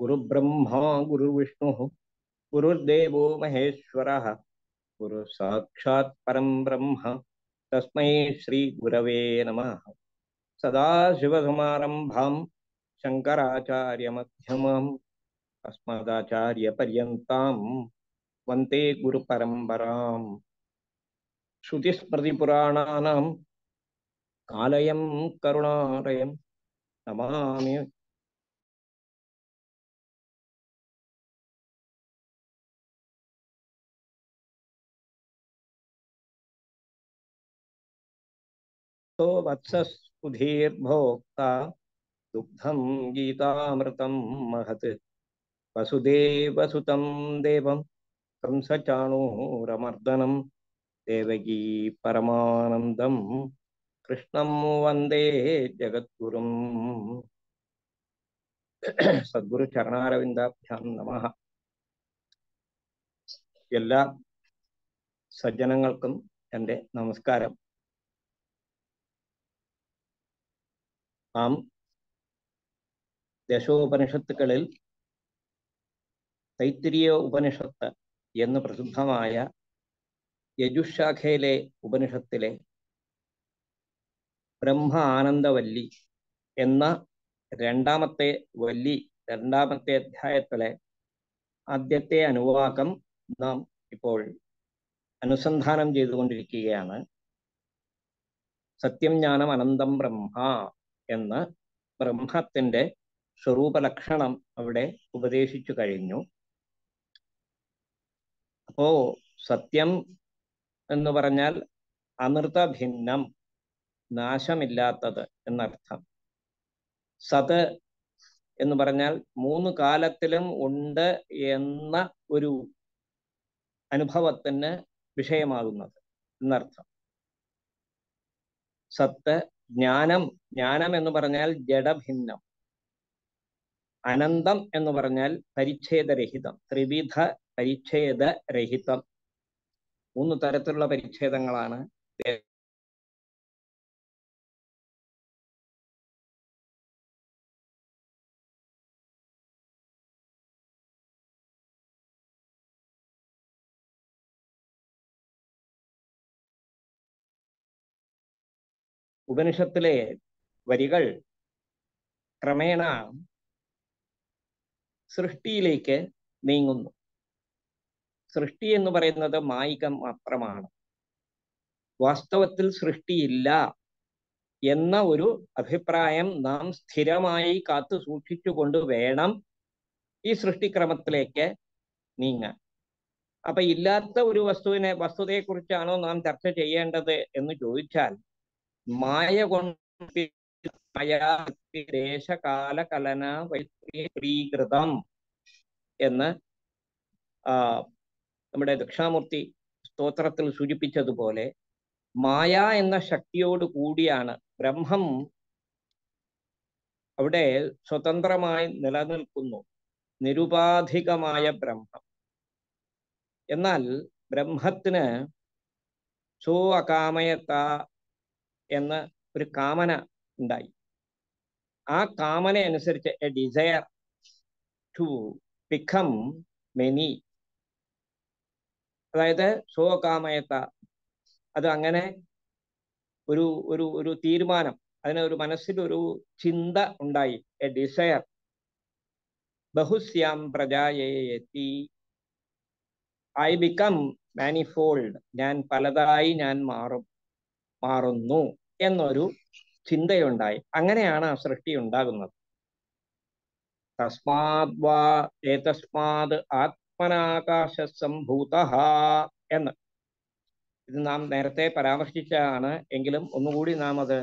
गुरुब्रह्मा गुरुविष्णुः गुरुर्देवो महेश्वरः गुरु साक्षात् परं ब्रह्म तस्मै श्रीगुरवे नमः सदाशिवसमारम्भां शङ्कराचार्यमध्यमाम् अस्मदाचार्यपर्यन्तां वन्दे गुरुपरम्पराम् श्रुतिस्मृतिपुराणानाम् आलयं करुणालयं नमामि तो वत्सस्पुधीर्भोक्ता दुग्धं गीतामृतं महत् वसुदेवसुतं देवं कंसचाणूरमर्दनं देवकी परमानन्दं कृष्णं वन्दे जगद्गुरुम् സദ്ഗുരു ചരണാരവിന്ദാഭ്യാം നമ എല്ലാ സജ്ജനങ്ങൾക്കും എൻ്റെ നമസ്കാരം നാം ദശോപനിഷത്തുക്കളിൽ തൈത്തിരിയ ഉപനിഷത്ത് എന്ന് പ്രസിദ്ധമായ യജുശാഖയിലെ ഉപനിഷത്തിലെ ബ്രഹ്മ ആനന്ദവല്ലി എന്ന രണ്ടാമത്തെ വല്ലി രണ്ടാമത്തെ അധ്യായത്തിലെ ആദ്യത്തെ അനുവാകം നാം ഇപ്പോൾ അനുസന്ധാനം ചെയ്തുകൊണ്ടിരിക്കുകയാണ് സത്യം ജ്ഞാനം അനന്തം ബ്രഹ്മ എന്ന് ബ്രഹ്മത്തിന്റെ സ്വരൂപലക്ഷണം അവിടെ ഉപദേശിച്ചു കഴിഞ്ഞു അപ്പോ സത്യം എന്ന് പറഞ്ഞാൽ അമൃതഭിന്നം നാശമില്ലാത്തത് എന്നർത്ഥം സത് എന്ന് പറഞ്ഞാൽ മൂന്ന് കാലത്തിലും ഉണ്ട് എന്ന ഒരു അനുഭവത്തിന് വിഷയമാകുന്നത് എന്നർത്ഥം സത്ത് ജ്ഞാനം ജ്ഞാനം എന്ന് പറഞ്ഞാൽ ജഡഭിന്നം അനന്തം എന്ന് പറഞ്ഞാൽ പരിച്ഛേദരഹിതം ത്രിവിധ പരിച്ഛേദരഹിതം മൂന്ന് തരത്തിലുള്ള പരിച്ഛേദങ്ങളാണ് ഉപനിഷത്തിലെ വരികൾ ക്രമേണ സൃഷ്ടിയിലേക്ക് നീങ്ങുന്നു സൃഷ്ടി എന്ന് പറയുന്നത് മായികം മാത്രമാണ് വാസ്തവത്തിൽ സൃഷ്ടിയില്ല എന്ന ഒരു അഭിപ്രായം നാം സ്ഥിരമായി കാത്തു സൂക്ഷിച്ചുകൊണ്ട് വേണം ഈ സൃഷ്ടിക്രമത്തിലേക്ക് നീങ്ങാൻ അപ്പൊ ഇല്ലാത്ത ഒരു വസ്തുവിനെ വസ്തുതയെക്കുറിച്ചാണോ നാം ചർച്ച ചെയ്യേണ്ടത് എന്ന് ചോദിച്ചാൽ മായ കൊണ്ട് ദേശകാല കലന വൈത്രീകൃതം എന്ന് ആ നമ്മുടെ ദക്ഷിണാമൂർത്തി സ്തോത്രത്തിൽ സൂചിപ്പിച്ചതുപോലെ മായ എന്ന ശക്തിയോട് കൂടിയാണ് ബ്രഹ്മം അവിടെ സ്വതന്ത്രമായി നിലനിൽക്കുന്നു നിരുപാധികമായ ബ്രഹ്മം എന്നാൽ ബ്രഹ്മത്തിന് സോ അകാമയത്ത എന്ന ഒരു കാമന ഉണ്ടായി ആ കാമന അനുസരിച്ച് a desire to become many അതായത് സ്വകാമയത്ത അത് അങ്ങനെ ഒരു ഒരു ഒരു തീരുമാനം അതിന് ഒരു മനസ്സിൽ ഒരു ചിന്ത ഉണ്ടായി എ ഡിസയർ ബഹുസ്യാം പ്രജായെത്തി ഐ ബിക്കം മാനിഫോൾഡ് ഞാൻ പലതായി ഞാൻ മാറും മാറുന്നു എന്നൊരു ചിന്തയുണ്ടായി അങ്ങനെയാണ് ആ സൃഷ്ടി ഉണ്ടാകുന്നത് തസ്മാത് വാ ഏതസ്മാത് ആത്മനാകാശ സംഭൂത എന്ന് ഇത് നാം നേരത്തെ പരാമർശിച്ചതാണ് എങ്കിലും ഒന്നുകൂടി നാം അത്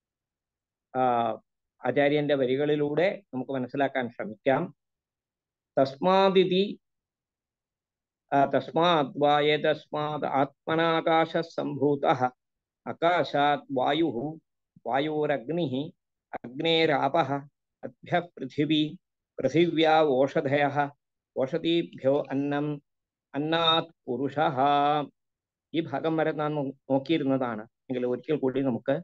ആചാര്യന്റെ വരികളിലൂടെ നമുക്ക് മനസ്സിലാക്കാൻ ശ്രമിക്കാം തസ്മാദിതി തസ്മാത് വാ ഏതസ്മാത് ആത്മനാകാശ സംഭൂത आकाशात् वायुः वायोरग्निः अग्नेरापः अद्भ्यः पृथिवी पृथिव्या ओषधयः ओषधीभ्यो अन्നം അന്നാത് പുരുഷ ഈ ഭാഗം വരെ നാം നോക്കിയിരുന്നതാണ് എങ്കിൽ ഒരിക്കൽ കൂടി നമുക്ക്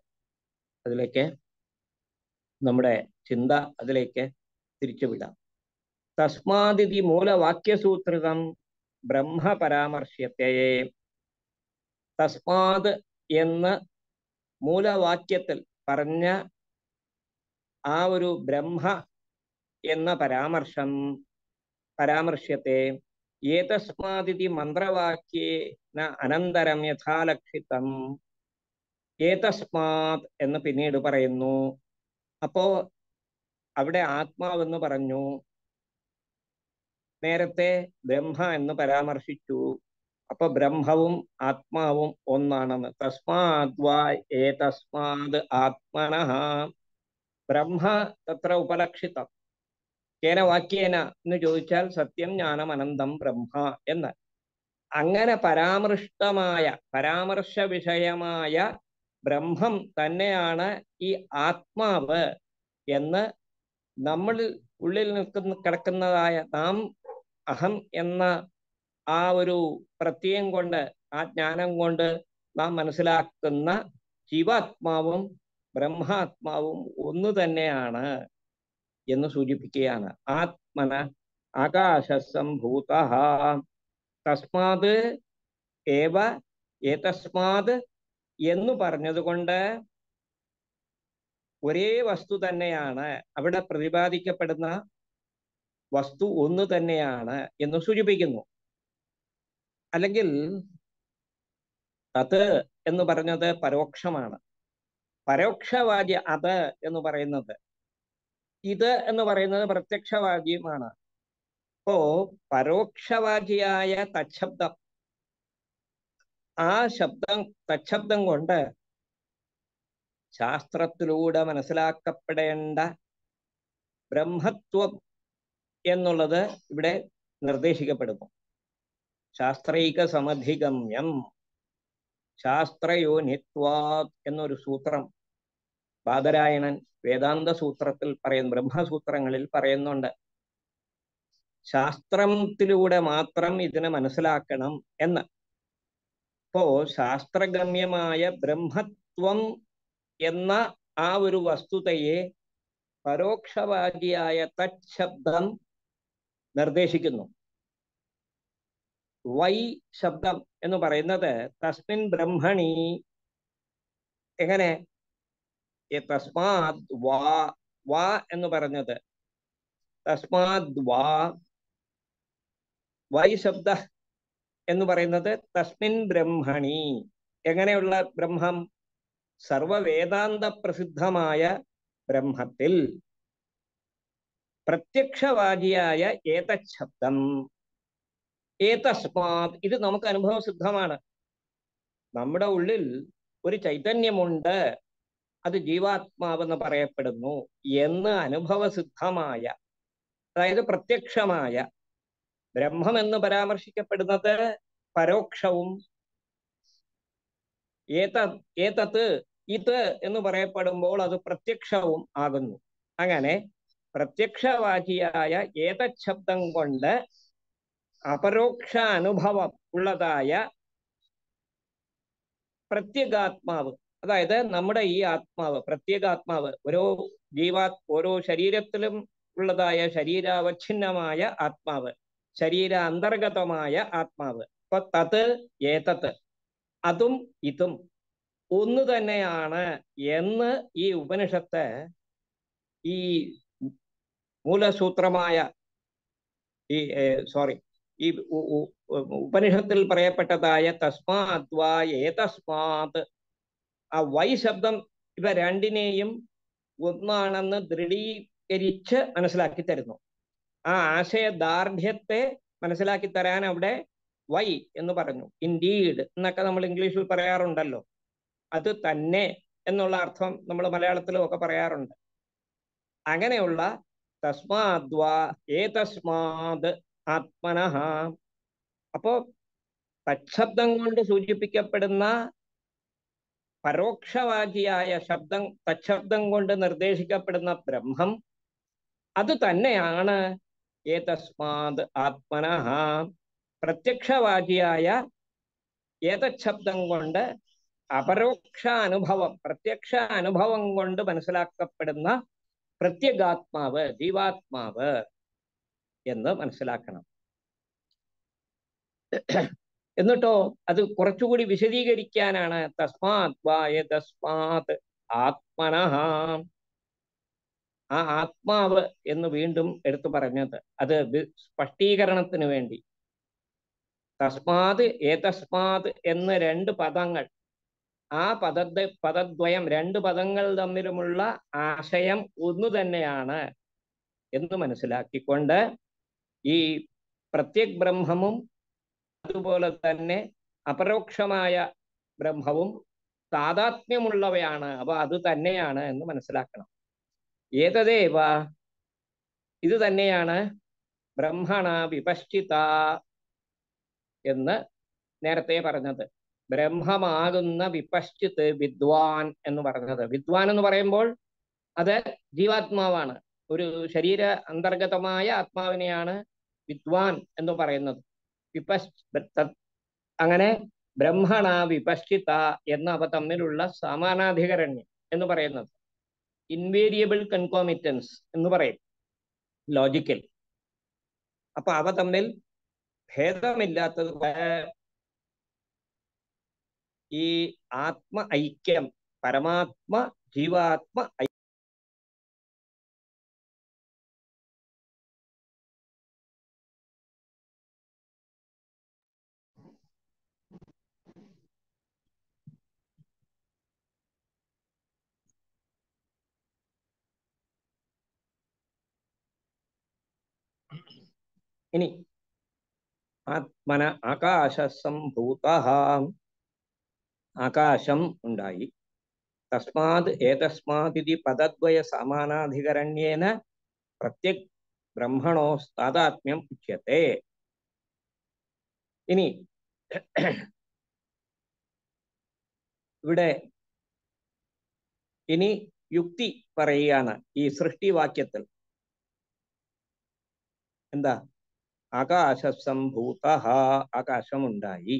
അതിലേക്ക് നമ്മുടെ ചിന്ത അതിലേക്ക് തിരിച്ചുവിടാം തസ്മാദിതി മൂലവാക്യസൂത്രിതം ബ്രഹ്മ പരാമർശ്യത്തെ തസ്മാത് എന്ന് മൂലവാക്യത്തിൽ പറഞ്ഞ ആ ഒരു ബ്രഹ്മ എന്ന പരാമർശം പരാമർശ്യത്തെ ഏതസ്മാദിതി മന്ത്രവാക്യേന അനന്തരം യഥാലക്ഷിതം ഏതസ്മാത് എന്ന് പിന്നീട് പറയുന്നു അപ്പോ അവിടെ ആത്മാവെന്ന് പറഞ്ഞു നേരത്തെ ബ്രഹ്മ എന്ന് പരാമർശിച്ചു അപ്പൊ ബ്രഹ്മവും ആത്മാവും ഒന്നാണെന്ന് തസ്മാദ്വാ ഏതസ്മാത് ആത്മനഃ ബ്രഹ്മ തത്ര ഉപലക്ഷിതം കേന വാക്യേന എന്ന് ചോദിച്ചാൽ സത്യം ജ്ഞാനം അനന്തം ബ്രഹ്മ എന്ന് അങ്ങനെ പരാമൃഷ്ടമായ പരാമർശ വിഷയമായ ബ്രഹ്മം തന്നെയാണ് ഈ ആത്മാവ് എന്ന് നമ്മൾ ഉള്ളിൽ നിൽക്കുന്ന കിടക്കുന്നതായ നാം അഹം എന്ന ആ ഒരു പ്രത്യയം കൊണ്ട് ആ ജ്ഞാനം കൊണ്ട് നാം മനസ്സിലാക്കുന്ന ജീവാത്മാവും ബ്രഹ്മാത്മാവും ഒന്നു തന്നെയാണ് എന്ന് സൂചിപ്പിക്കുകയാണ് ആത്മന ആകാശസംഭൂത തസ്മാത് ഏവ ഏതസ്മാത് എന്ന് പറഞ്ഞതുകൊണ്ട് ഒരേ വസ്തു തന്നെയാണ് അവിടെ പ്രതിപാദിക്കപ്പെടുന്ന വസ്തു ഒന്ന് തന്നെയാണ് എന്ന് സൂചിപ്പിക്കുന്നു അല്ലെങ്കിൽ തത് എന്ന് പറഞ്ഞത് പരോക്ഷമാണ് പരോക്ഷവാദ്യ അത് എന്ന് പറയുന്നത് ഇത് എന്ന് പറയുന്നത് പ്രത്യക്ഷവാദ്യമാണ് അപ്പോ പരോക്ഷവാദിയായ തച്ഛബ്ദം ആ ശബ്ദം തച്ഛബ്ദം കൊണ്ട് ശാസ്ത്രത്തിലൂടെ മനസ്സിലാക്കപ്പെടേണ്ട ബ്രഹ്മത്വം എന്നുള്ളത് ഇവിടെ നിർദ്ദേശിക്കപ്പെടുന്നു ശാസ്ത്രീക സമധിഗമ്യം ശാസ്ത്രയോനിത്വാ എന്നൊരു സൂത്രം ബാദരായണൻ വേദാന്ത സൂത്രത്തിൽ പറയുന്നു ബ്രഹ്മസൂത്രങ്ങളിൽ പറയുന്നുണ്ട് ശാസ്ത്രത്തിലൂടെ മാത്രം ഇതിനെ മനസ്സിലാക്കണം എന്ന് അപ്പോ ശാസ്ത്രഗമ്യമായ ബ്രഹ്മത്വം എന്ന ആ ഒരു വസ്തുതയെ പരോക്ഷവാദിയായ തച്ഛബ്ദം നിർദ്ദേശിക്കുന്നു വൈ ശബ്ദം എന്ന് പറയുന്നത് തസ്മിൻ ബ്രഹ്മണി എങ്ങനെ തസ്മാത് വാ വാ എന്ന് പറഞ്ഞത് തസ്മാത് വാ വൈ ശബ്ദ എന്ന് പറയുന്നത് തസ്മിൻ ബ്രഹ്മണി എങ്ങനെയുള്ള ബ്രഹ്മം സർവവേദാന്ത പ്രസിദ്ധമായ ബ്രഹ്മത്തിൽ പ്രത്യക്ഷവാദിയായ ഏതശബ്ദം ഏതസ്മാത് ഇത് നമുക്ക് അനുഭവസിദ്ധമാണ് നമ്മുടെ ഉള്ളിൽ ഒരു ചൈതന്യമുണ്ട് അത് ജീവാത്മാവെന്ന് പറയപ്പെടുന്നു എന്ന് അനുഭവസിദ്ധമായ അതായത് പ്രത്യക്ഷമായ ബ്രഹ്മം എന്ന് പരാമർശിക്കപ്പെടുന്നത് പരോക്ഷവും ഏത ഏതത്ത് ഇത് എന്ന് പറയപ്പെടുമ്പോൾ അത് പ്രത്യക്ഷവും ആകുന്നു അങ്ങനെ പ്രത്യക്ഷവാചിയായ ഏതശബ്ദം കൊണ്ട് അപരോക്ഷ അനുഭവം ഉള്ളതായ പ്രത്യേകാത്മാവ് അതായത് നമ്മുടെ ഈ ആത്മാവ് പ്രത്യേകാത്മാവ് ഓരോ ജീവാ ഓരോ ശരീരത്തിലും ഉള്ളതായ ശരീരാവച്ഛിന്നമായ ആത്മാവ് ശരീര അന്തർഗതമായ ആത്മാവ് അപ്പൊ തത് ഏതത്ത് അതും ഇതും ഒന്ന് തന്നെയാണ് എന്ന് ഈ ഉപനിഷത്ത് ഈ മൂലസൂത്രമായ ഈ സോറി ഈ ഉപനിഷത്തിൽ പറയപ്പെട്ടതായ തസ്മാത് വാ ഏതസ്മാത് ആ വൈ ശബ്ദം ഇവ രണ്ടിനെയും ഒന്നാണെന്ന് ദൃഢീകരിച്ച് മനസ്സിലാക്കി തരുന്നു ആ ആശയദാർഢ്യത്തെ മനസ്സിലാക്കി തരാൻ അവിടെ വൈ എന്ന് പറഞ്ഞു ഇൻഡീഡ് എന്നൊക്കെ നമ്മൾ ഇംഗ്ലീഷിൽ പറയാറുണ്ടല്ലോ അത് തന്നെ എന്നുള്ള അർത്ഥം നമ്മൾ മലയാളത്തിലും ഒക്കെ പറയാറുണ്ട് അങ്ങനെയുള്ള തസ്മാദ്വാ ഏതസ്മാത് ആത്മനഃ അപ്പോ തച്ഛബ്ദം കൊണ്ട് സൂചിപ്പിക്കപ്പെടുന്ന പരോക്ഷവാചിയായ ശബ്ദം തച്ഛബ്ദം കൊണ്ട് നിർദ്ദേശിക്കപ്പെടുന്ന ബ്രഹ്മം അത് തന്നെയാണ് ഏതസ്മാത് ആത്മനഃ പ്രത്യക്ഷവാചിയായ ഏതശബ്ദം കൊണ്ട് അപരോക്ഷ അനുഭവം പ്രത്യക്ഷ അനുഭവം കൊണ്ട് മനസ്സിലാക്കപ്പെടുന്ന പ്രത്യേകാത്മാവ് ജീവാത്മാവ് എന്ന് മനസ്സിലാക്കണം എന്നിട്ടോ അത് കുറച്ചുകൂടി വിശദീകരിക്കാനാണ് തസ്മാത് വായ തസ്മാത് ആത്മനഃ ആ ആത്മാവ് എന്ന് വീണ്ടും എടുത്തു പറഞ്ഞത് അത് വി- സ്പഷ്ടീകരണത്തിന് വേണ്ടി തസ്മാത് ഏതസ്മാത് എന്ന് രണ്ട് പദങ്ങൾ ആ പദ പദദ്വയം രണ്ട് പദങ്ങൾ തമ്മിലുമുള്ള ആശയം ഒന്നു തന്നെയാണ് എന്ന് മനസ്സിലാക്കിക്കൊണ്ട് ഈ പ്രത്യക് ബ്രഹ്മവും അതുപോലെ തന്നെ അപരോക്ഷമായ ബ്രഹ്മവും താതാത്മ്യമുള്ളവയാണ് അപ്പൊ അത് തന്നെയാണ് എന്ന് മനസ്സിലാക്കണം ഏതദേവ ഇത് തന്നെയാണ് ബ്രഹ്മണ വിപശ്ചിത എന്ന് നേരത്തെ പറഞ്ഞത് ബ്രഹ്മമാകുന്ന വിപശ്ചിത്ത് വിദ്വാൻ എന്ന് പറഞ്ഞത് വിദ്വാൻ എന്ന് പറയുമ്പോൾ അത് ജീവാത്മാവാണ് ഒരു ശരീര അന്തർഗതമായ ആത്മാവിനെയാണ് വിദ്വാൻ എന്ന് പറയുന്നത് വിപശ് ത- അങ്ങനെ ബ്രഹ്മണ വിപശ്ചിത എന്ന അവ തമ്മിലുള്ള സമാനാധികരണ്യം എന്ന് പറയുന്നത് ഇൻവേരിയബിൾ കൺകോമിറ്റൻസ് എന്ന് പറയും ലോജിക്കൽ അപ്പൊ അവ തമ്മിൽ ഭേദമില്ലാത്തത് കൊണ്ട് ഈ ആത്മ ഐക്യം പരമാത്മ ജീവാത്മ ഐ- ഇനി ആത്മന ആകാശ സംഭൂത ആകാശം ഉണ്ടായി തസ്മാത് ഏതസ്മാതിരി പദദ്വയ സമാനാധികരണ്യേന പ്രത്യക് ബ്രഹ്മണോ താതാത്മ്യം ഉച്യത്തെ ഇനി ഇവിടെ ഇനി യുക്തി പറയുകയാണ് ഈ സൃഷ്ടിവാക്യത്തിൽ എന്താ ആകാശ സംഭൂത ആകാശമുണ്ടായി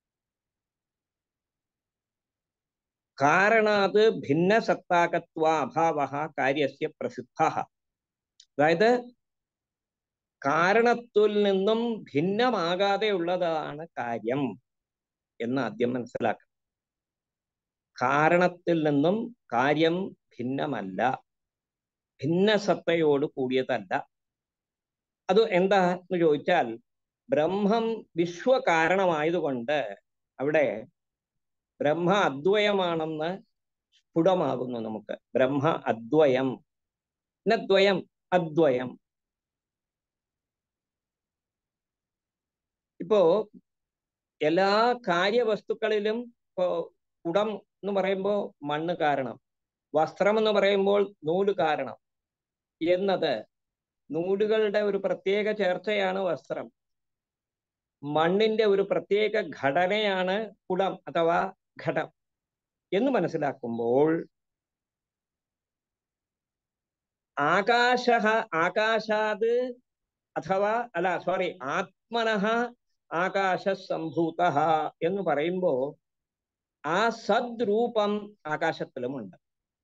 കാരണാത് ഭിന്നസത്താകത്വാഭാവ കാര്യസ്യ പ്രസിദ്ധ അതായത് കാരണത്തിൽ നിന്നും ഭിന്നമാകാതെ ഉള്ളതാണ് കാര്യം എന്ന് ആദ്യം മനസ്സിലാക്കണം കാരണത്തിൽ നിന്നും കാര്യം ഭിന്നമല്ല ഭിന്നസത്തയോട് കൂടിയതല്ല അത് എന്താ എന്ന് ചോദിച്ചാൽ ബ്രഹ്മം വിശ്വകാരണമായതുകൊണ്ട് അവിടെ ബ്രഹ്മ അദ്വയമാണെന്ന് സ്ഫുടമാകുന്നു നമുക്ക് ബ്രഹ്മ അദ്വയം ദ്വയം അദ്വയം ഇപ്പോ എല്ലാ കാര്യവസ്തുക്കളിലും ഇപ്പോ കുടം എന്ന് പറയുമ്പോൾ മണ്ണ് കാരണം വസ്ത്രം എന്ന് പറയുമ്പോൾ നൂല് കാരണം എന്നത് നൂലുകളുടെ ഒരു പ്രത്യേക ചേർച്ചയാണ് വസ്ത്രം മണ്ണിന്റെ ഒരു പ്രത്യേക ഘടനയാണ് കുടം അഥവാ ഘടം എന്ന് മനസ്സിലാക്കുമ്പോൾ ആകാശ ആകാശാത് അഥവാ അല്ല സോറി ആത്മനഃ ആകാശ സംഭൂത എന്ന് പറയുമ്പോ ആ സദ്രൂപം ആകാശത്തിലുമുണ്ട്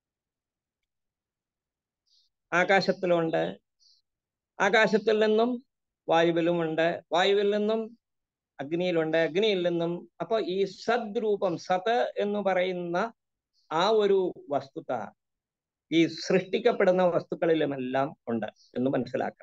ആകാശത്തിലുണ്ട് ആകാശത്തിൽ നിന്നും വായുവിലുമുണ്ട് വായുവിൽ നിന്നും അഗ്നിയിലുണ്ട് അഗ്നിയിൽ നിന്നും അപ്പൊ ഈ സദ്രൂപം സത് എന്ന് പറയുന്ന ആ ഒരു വസ്തുത ഈ സൃഷ്ടിക്കപ്പെടുന്ന വസ്തുക്കളിലുമെല്ലാം ഉണ്ട് എന്ന് മനസ്സിലാക്കണം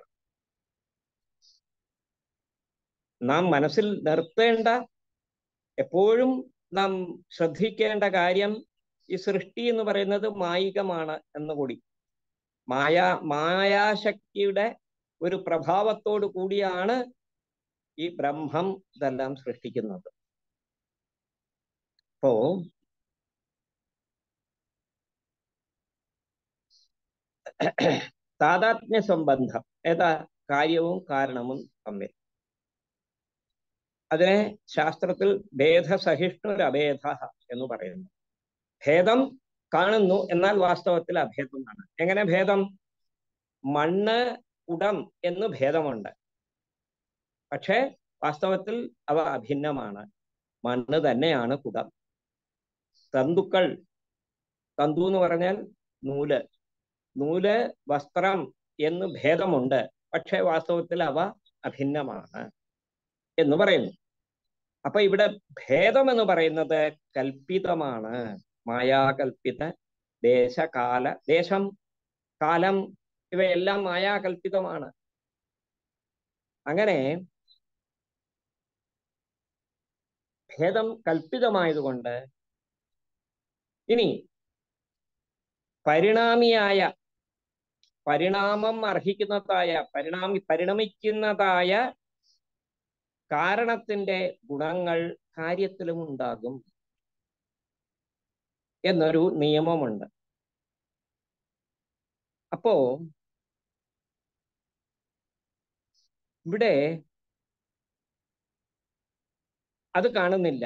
നാം മനസ്സിൽ നിർത്തേണ്ട എപ്പോഴും നാം ശ്രദ്ധിക്കേണ്ട കാര്യം ഈ സൃഷ്ടി എന്ന് പറയുന്നത് മായികമാണ് എന്നുകൂടി മായ മായാശക്തിയുടെ ഒരു പ്രഭാവത്തോടു കൂടിയാണ് ഈ ബ്രഹ്മം ഇതെല്ലാം സൃഷ്ടിക്കുന്നത് അപ്പോ താതാത്മ്യ സംബന്ധം ഏതാ കാര്യവും കാരണവും തമ്മിൽ അതിനെ ശാസ്ത്രത്തിൽ ഭേദസഹിഷ്ണുരഭേദ എന്ന് പറയുന്നു ഭേദം കാണുന്നു എന്നാൽ വാസ്തവത്തിൽ അഭേദമാണ് എങ്ങനെ ഭേദം മണ്ണ് കുടം എന്ന് ഭേദമുണ്ട് പക്ഷേ വാസ്തവത്തിൽ അവ അഭിന്നമാണ് മണ്ണ് തന്നെയാണ് കുടം തന്തുക്കൾ തന്തു എന്ന് പറഞ്ഞാൽ നൂല് നൂല് വസ്ത്രം എന്ന് ഭേദമുണ്ട് പക്ഷേ വാസ്തവത്തിൽ അവ അഭിന്നമാണ് എന്ന് പറയുന്നു അപ്പൊ ഇവിടെ ഭേദം എന്ന് പറയുന്നത് കൽപ്പിതമാണ് മായാകൽപ്പിത ദേശകാല ദേശം കാലം ഇവയെല്ലാം മായാകൽപ്പിതമാണ് അങ്ങനെ ഭേദം കൽപ്പിതമായതുകൊണ്ട് ഇനി പരിണാമിയായ പരിണാമം അർഹിക്കുന്നതായ പരിണാമി പരിണമിക്കുന്നതായ കാരണത്തിന്റെ ഗുണങ്ങൾ കാര്യത്തിലും ഉണ്ടാകും എന്നൊരു നിയമമുണ്ട് അപ്പോ ഇവിടെ അത് കാണുന്നില്ല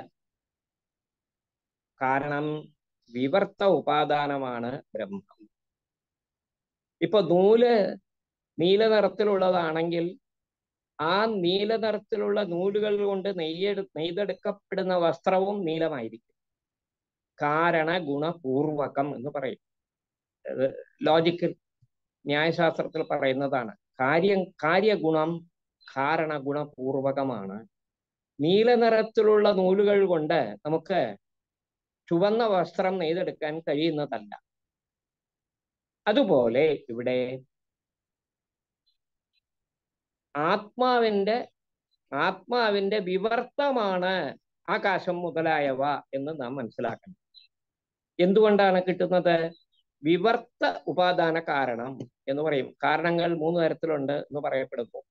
കാരണം വിവർത്ത ഉപാദാനമാണ് ബ്രഹ്മം ഇപ്പൊ നൂല് നീല നിറത്തിലുള്ളതാണെങ്കിൽ ആ നീല നിറത്തിലുള്ള നൂലുകൾ കൊണ്ട് നെയ്യെടു നെയ്തെടുക്കപ്പെടുന്ന വസ്ത്രവും നീലമായിരിക്കും കാരണ ഗുണപൂർവകം എന്ന് പറയും അത് ലോജിക്കൽ ന്യായശാസ്ത്രത്തിൽ പറയുന്നതാണ് കാര്യം കാര്യഗുണം കാരണ ഗുണപൂർവകമാണ് നീല നിറത്തിലുള്ള നൂലുകൾ കൊണ്ട് നമുക്ക് ചുവന്ന വസ്ത്രം നെയ്തെടുക്കാൻ കഴിയുന്നതല്ല അതുപോലെ ഇവിടെ ആത്മാവിന്റെ ആത്മാവിന്റെ വിവർത്തമാണ് ആകാശം മുതലായവ എന്ന് നാം മനസ്സിലാക്കണം എന്തുകൊണ്ടാണ് കിട്ടുന്നത് വിവർത്ത ഉപാദാന കാരണം എന്ന് പറയും കാരണങ്ങൾ മൂന്ന് തരത്തിലുണ്ട് എന്ന് പറയപ്പെടുന്നു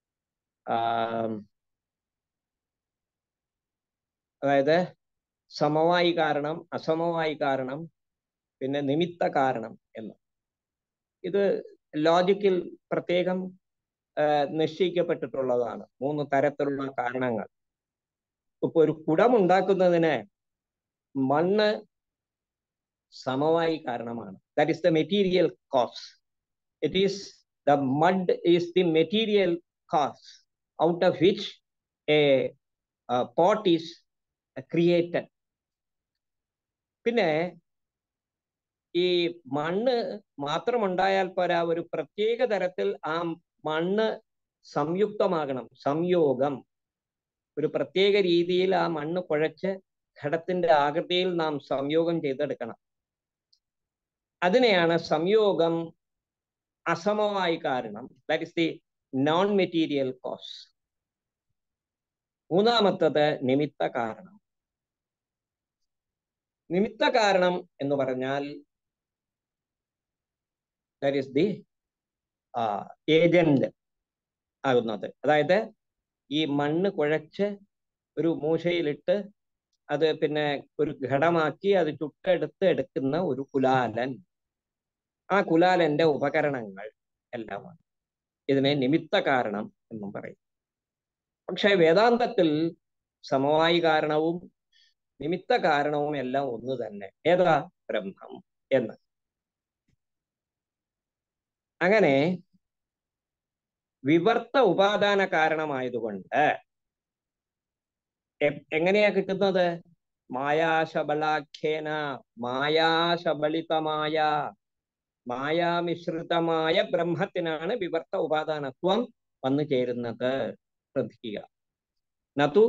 അതായത് സമവായി കാരണം അസമവായി കാരണം പിന്നെ നിമിത്ത കാരണം എന്ന് ഇത് ലോജിക്കിൽ പ്രത്യേകം നിശ്ചയിക്കപ്പെട്ടിട്ടുള്ളതാണ് മൂന്ന് തരത്തിലുള്ള കാരണങ്ങൾ ഇപ്പൊ ഒരു കുടം ഉണ്ടാക്കുന്നതിന് മണ്ണ് സമവായി കാരണമാണ് that is the material cause it is the mud is the material cause out of which a pot is created പിന്നെ ഈ മണ്ണ് മാത്രമുണ്ടായാൽ പോരാ ഒരു പ്രത്യേക തരത്തിൽ ആ മണ്ണ് സംയുക്തമാകണം സംയോഗം ഒരു പ്രത്യേക രീതിയിൽ ആ മണ്ണ് കുഴച്ച് ഘടത്തിന്റെ ആകൃതിയിൽ നാം സംയോഗം ചെയ്തെടുക്കണം അതിനെയാണ് സംയോഗം അസമവായി കാരണം that is the non material cause മൂന്നാമത്തത് നിമിത്ത കാരണം നിമിത്ത കാരണം എന്ന് പറഞ്ഞാൽ ദാറ്റ് ഈസ് ദി ഏജന്റ് ആകുന്നത് അതായത് ഈ മണ്ണ് കുഴച്ച് ഒരു മൂശയിലിട്ട് അത് പിന്നെ ഒരു ഘടമാക്കി അത് ചുട്ടെടുത്ത് എടുക്കുന്ന ഒരു കുലാലൻ ആ കുലാലന്റെ ഉപകരണങ്ങൾ എല്ലാമാണ് ഇതിനെ നിമിത്ത കാരണം എന്നും പറയും പക്ഷെ വേദാന്തത്തിൽ സമവായി കാരണവും നിമിത്ത കാരണവും എല്ലാം ഒന്ന് തന്നെ ഏതാ ബ്രഹ്മം എന്ന് അങ്ങനെ വിവർത്ത ഉപാദാന കാരണമായതുകൊണ്ട് എങ്ങനെയാ കിട്ടുന്നത് മായാശബലാഖ്യേന മായാശബളിതമായ മായാമിശ്രിതമായ ബ്രഹ്മത്തിനാണ് വിവർത്ത ഉപാദാനത്വം വന്നു ചേരുന്നത് ശ്രദ്ധിക്കുക നതു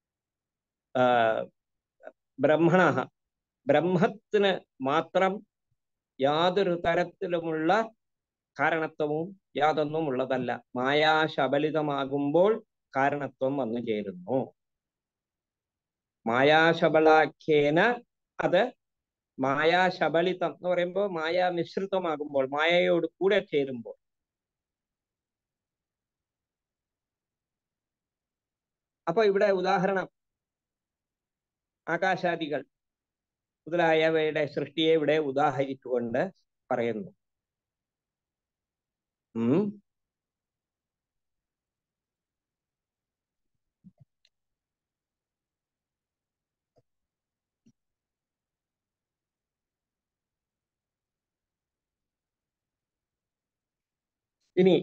ബ്രഹ്മണ ബ്രഹ്മത്തിന് മാത്രം യാതൊരു തരത്തിലുമുള്ള കാരണത്വവും യാതൊന്നും ഉള്ളതല്ല മായാശബലിതമാകുമ്പോൾ കാരണത്വം വന്നു ചേരുന്നു മായാശബലാഖ്യേന അത് മായാശബലിതം എന്ന് പറയുമ്പോൾ മായ മിശ്രിതമാകുമ്പോൾ മായയോട് കൂടെ ചേരുമ്പോൾ അപ്പൊ ഇവിടെ ഉദാഹരണം ആകാശാദികൾ മുതലായവയുടെ സൃഷ്ടിയെ ഇവിടെ ഉദാഹരിച്ചുകൊണ്ട് പറയുന്നു ഉം ഇനി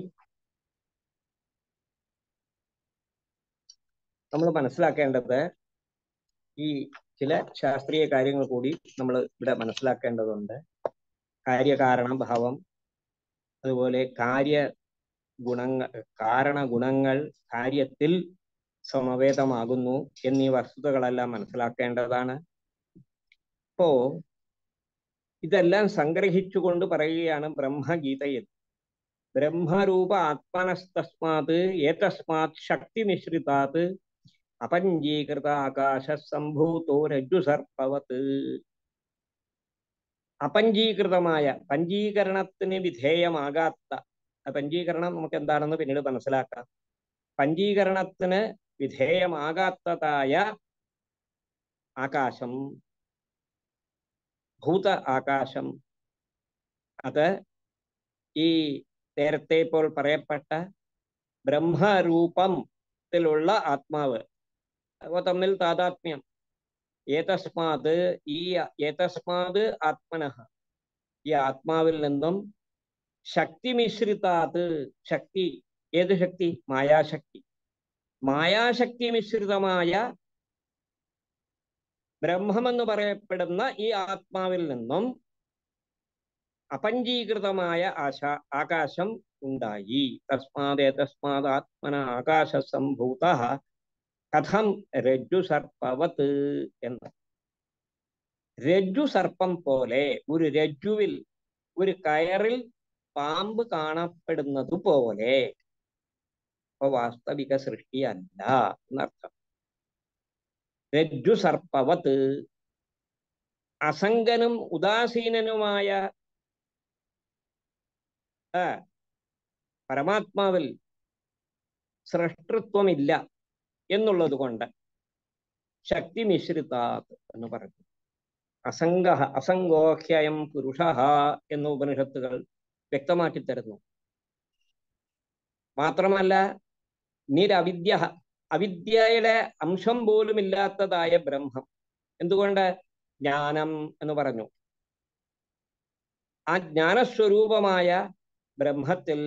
നമ്മൾ മനസ്സിലാക്കേണ്ടത് ഈ ചില ശാസ്ത്രീയ കാര്യങ്ങൾ കൂടി നമ്മൾ ഇവിടെ മനസ്സിലാക്കേണ്ടതുണ്ട് കാര്യകാരണ ഭാവം അതുപോലെ കാര്യ ഗുണങ്ങൾ കാരണഗുണങ്ങൾ കാര്യത്തിൽ സമവേതമാകുന്നു എന്നീ വസ്തുതകളെല്ലാം മനസ്സിലാക്കേണ്ടതാണ് ഇപ്പോ ഇതെല്ലാം സംഗ്രഹിച്ചുകൊണ്ട് പറയുകയാണ് ബ്രഹ്മഗീതയിൽ ബ്രഹ്മരൂപ ആത്മനസ്തസ്മാത് ഏതസ്മാത് ശക്തി മിശ്രിതാത് അപഞ്ചീകൃത ആകാശ സംഭൂതോ രജ്ജു സർപ്പവത് അപഞ്ചീകൃതമായ പഞ്ചീകരണത്തിന് വിധേയമാകാത്ത ആ പഞ്ചീകരണം നമുക്ക് എന്താണെന്ന് പിന്നീട് മനസ്സിലാക്കാം പഞ്ചീകരണത്തിന് വിധേയമാകാത്തതായ ആകാശം ഭൂത ആകാശം അത് ഈ നേരത്തെ ഇപ്പോൾ പറയപ്പെട്ട ബ്രഹ്മരൂപത്തിലുള്ള ആത്മാവ് അവ തമ്മിൽ താതാത്മ്യം ഏതസ്മാത് ഈ ഏതസ്മാത് ആത്മനഃ ഈ ആത്മാവിൽ നിന്നും ശക്തി മിശ്രിതാത് ശക്തി ഏത് ശക്തി മായാശക്തി മായാശക്തി മിശ്രിതമായ ബ്രഹ്മമെന്ന് പറയപ്പെടുന്ന ഈ ആത്മാവിൽ നിന്നും അപഞ്ചീകൃതമായ ആശ ആകാശം ഉണ്ടായി തസ്മാത് തസ്മാത് ആത്മന ആകാശ സംഭൂത കഥം രജ്ജു സർപ്പവത് എന്ന് രജ്ജു സർപ്പം പോലെ ഒരു രജ്ജുവിൽ ഒരു കയറിൽ പാമ്പ് കാണപ്പെടുന്നത് പോലെ അപ്പൊ വാസ്തവിക സൃഷ്ടിയല്ല എന്നർത്ഥം രജ്ജു സർപ്പവത് അസംഗനും ഉദാസീനനുമായ ആ, പരമാത്മാവിൽ സൃഷ്ടൃത്വമില്ല എന്നുള്ളത് കൊണ്ട് ശക്തി മിശ്രിതാത് എന്ന് പറഞ്ഞു അസംഗ അസംഗോഹ്യയം പുരുഷ എന്ന ഉപനിഷത്തുകൾ വ്യക്തമാക്കി തരുന്നു മാത്രമല്ല നിരവിദ്യ അവിദ്യയുടെ അംശം പോലും ഇല്ലാത്തതായ ബ്രഹ്മം എന്തുകൊണ്ട് ജ്ഞാനം എന്ന് പറഞ്ഞു ആ ജ്ഞാനസ്വരൂപമായ ബ്രഹ്മത്തിൽ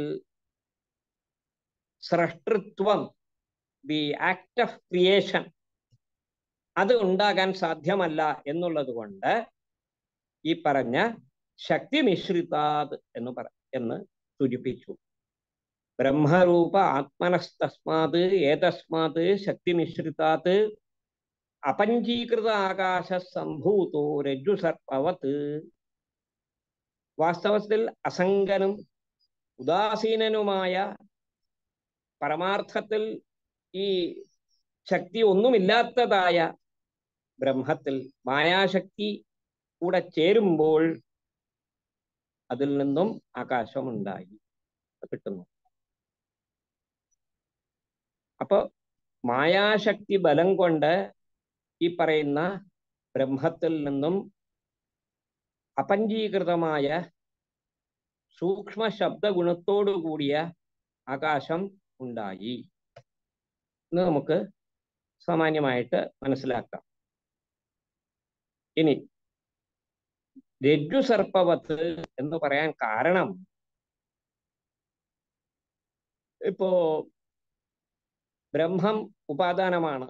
സൃഷ്ടൃത്വം ദി ആക്ട് ഓഫ് ക്രിയേഷൻ അത് ഉണ്ടാകാൻ സാധ്യമല്ല എന്നുള്ളത് കൊണ്ട് ഈ പറഞ്ഞ ശക്തി മിശ്രിതാത് എന്ന് പറ എന്ന് സൂചിപ്പിച്ചു ബ്രഹ്മരൂപ ആത്മനസ്തസ്മാത് ഏതസ്മാത് ശക്തി മിശ്രിതാത് അപഞ്ചീകൃത ആകാശ സംഭൂതോ രജ്ജു സർപ്പവത് വാസ്തവത്തിൽ അസംഗനും ഉദാസീനനുമായ പരമാർത്ഥത്തിൽ ഈ ശക്തി ഒന്നുമില്ലാത്തതായ ബ്രഹ്മത്തിൽ മായാശക്തി കൂടെ ചേരുമ്പോൾ അതിൽ നിന്നും ആകാശമുണ്ടായി കിട്ടുന്നു അപ്പൊ മായാശക്തി ബലം കൊണ്ട് ഈ പറയുന്ന ബ്രഹ്മത്തിൽ നിന്നും അപഞ്ചീകൃതമായ സൂക്ഷ്മ ശബ്ദ ഗുണത്തോടു കൂടിയ ആകാശം ഉണ്ടായി എന്ന് നമുക്ക് സാമാന്യമായിട്ട് മനസ്സിലാക്കാം ഇനി രജ്ജു സർപ്പവത്ത് എന്ന് പറയാൻ കാരണം ഇപ്പോ ബ്രഹ്മം ഉപാദാനമാണ്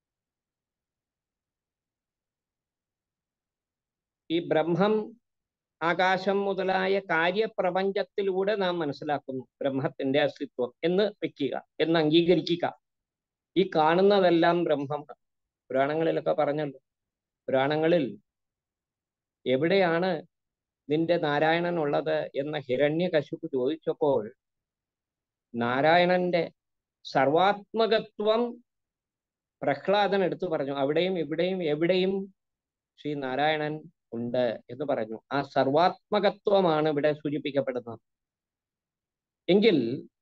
ഈ ബ്രഹ്മം ആകാശം മുതലായ കാര്യപ്രപഞ്ചത്തിലൂടെ നാം മനസ്സിലാക്കുന്നു ബ്രഹ്മത്തിന്റെ അസ്തിത്വം എന്ന് വെക്കുക എന്ന് അംഗീകരിക്കുക ഈ കാണുന്നതെല്ലാം ബ്രഹ്മം പുരാണങ്ങളിലൊക്കെ പറഞ്ഞല്ലോ പുരാണങ്ങളിൽ എവിടെയാണ് നിന്റെ നാരായണൻ ഉള്ളത് എന്ന ഹിരണ്യകശുപ് ചോദിച്ചപ്പോൾ നാരായണന്റെ സർവാത്മകത്വം പ്രഹ്ലാദൻ എടുത്തു പറഞ്ഞു അവിടെയും ഇവിടെയും എവിടെയും ശ്രീ നാരായണൻ ഉണ്ട് എന്ന് പറഞ്ഞു ആ സർവാത്മകത്വമാണ് ഇവിടെ സൂചിപ്പിക്കപ്പെടുന്നത് എങ്കിൽ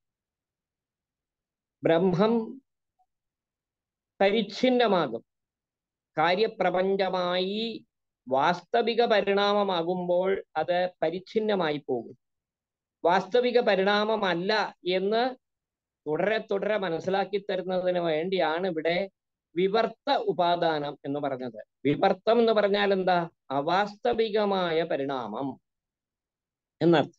ബ്രഹ്മം പരിച്ഛിന്നമാകും കാര്യപ്രപഞ്ചമായി വാസ്തവിക പരിണാമമാകുമ്പോൾ അത് പരിച്ഛിന്നമായി പോകും വാസ്തവിക പരിണാമമല്ല എന്ന് തുടരെ തുടരെ മനസ്സിലാക്കി തരുന്നതിന് വേണ്ടിയാണ് ഇവിടെ വിവർത്ത ഉപാദാനം എന്ന് പറഞ്ഞത് വിവർത്തം എന്ന് പറഞ്ഞാൽ എന്താ അവാസ്തവികമായ പരിണാമം എന്നർത്ഥം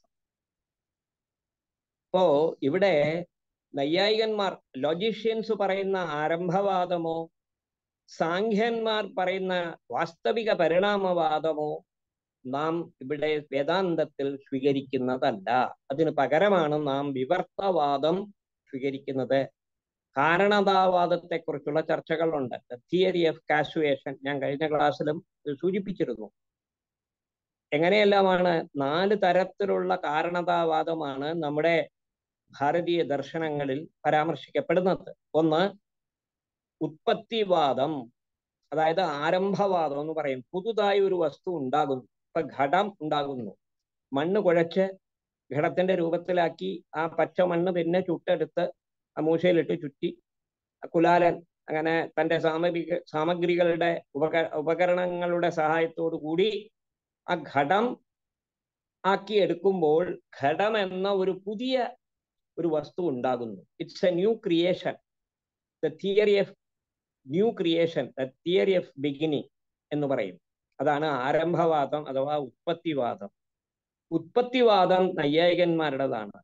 ഇപ്പോ ഇവിടെ നൈയായികന്മാർ ലോജിഷ്യൻസ് പറയുന്ന ആരംഭവാദമോ സാഖ്യന്മാർ പറയുന്ന വാസ്തവിക പരിണാമവാദമോ നാം ഇവിടെ വേദാന്തത്തിൽ സ്വീകരിക്കുന്നതല്ല അതിന് പകരമാണ് നാം വിവർത്തവാദം സ്വീകരിക്കുന്നത് കാരണതാവാദത്തെക്കുറിച്ചുള്ള ചർച്ചകളുണ്ട് തിയറി ഓഫ് കാസുവേഷൻ ഞാൻ കഴിഞ്ഞ ക്ലാസ്സിലും സൂചിപ്പിച്ചിരുന്നു എങ്ങനെയെല്ലാമാണ് നാല് തരത്തിലുള്ള കാരണതാവാദമാണ് നമ്മുടെ ഭാരതീയ ദർശനങ്ങളിൽ പരാമർശിക്കപ്പെടുന്നത് ഒന്ന് ഉത്പത്തിവാദം അതായത് ആരംഭവാദം എന്ന് പറയും പുതുതായി ഒരു വസ്തു ഉണ്ടാകുന്നു ഇപ്പൊ ഘടം ഉണ്ടാകുന്നു മണ്ണ് കുഴച്ച് ഘടത്തിന്റെ രൂപത്തിലാക്കി ആ പച്ച മണ്ണ് പിന്നെ ചുട്ടെടുത്ത് ആ മൂശയിലിട്ട് ചുറ്റി കുലാലൻ അങ്ങനെ തന്റെ സാമഗ്രിക സാമഗ്രികളുടെ ഉപക ഉപകരണങ്ങളുടെ സഹായത്തോടു കൂടി ആ ഘടം ആക്കി എടുക്കുമ്പോൾ ഘടം എന്ന ഒരു പുതിയ ഒരു വസ്തു ഉണ്ടാകുന്നു it's a new creation the theory of new creation the theory of beginning എന്ന് പറയും അതാണ് ആരംഭവാദം അഥവാ ഉത്പത്തിവാദം ഉത്പത്തിവാദം നൈയായികന്മാരുടേതാണ്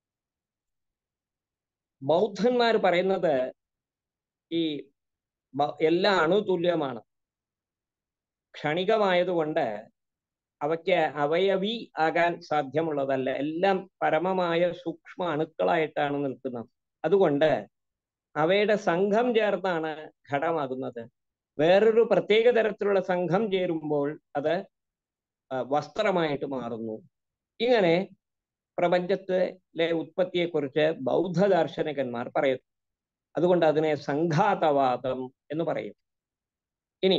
ബൗദ്ധന്മാർ പറയുന്നത് ഈ എല്ലാ അണുതുല്യമാണ് ക്ഷണികമായതുകൊണ്ട് അവയ്ക്ക് അവയവി ആകാൻ സാധ്യമുള്ളതല്ല എല്ലാം പരമമായ സൂക്ഷ്മ അണുക്കളായിട്ടാണ് നിൽക്കുന്നത് അതുകൊണ്ട് അവയുടെ സംഘം ചേർന്നാണ് ഘടമാകുന്നത് വേറൊരു പ്രത്യേക തരത്തിലുള്ള സംഘം ചേരുമ്പോൾ അത് വസ്ത്രമായിട്ട് മാറുന്നു ഇങ്ങനെ പ്രപഞ്ചത്തിലെ ഉത്പത്തിയെക്കുറിച്ച് ബൗദ്ധ ദാർശനികന്മാർ പറയുന്നു അതുകൊണ്ട് അതിനെ സംഘാതവാദം എന്ന് പറയും ഇനി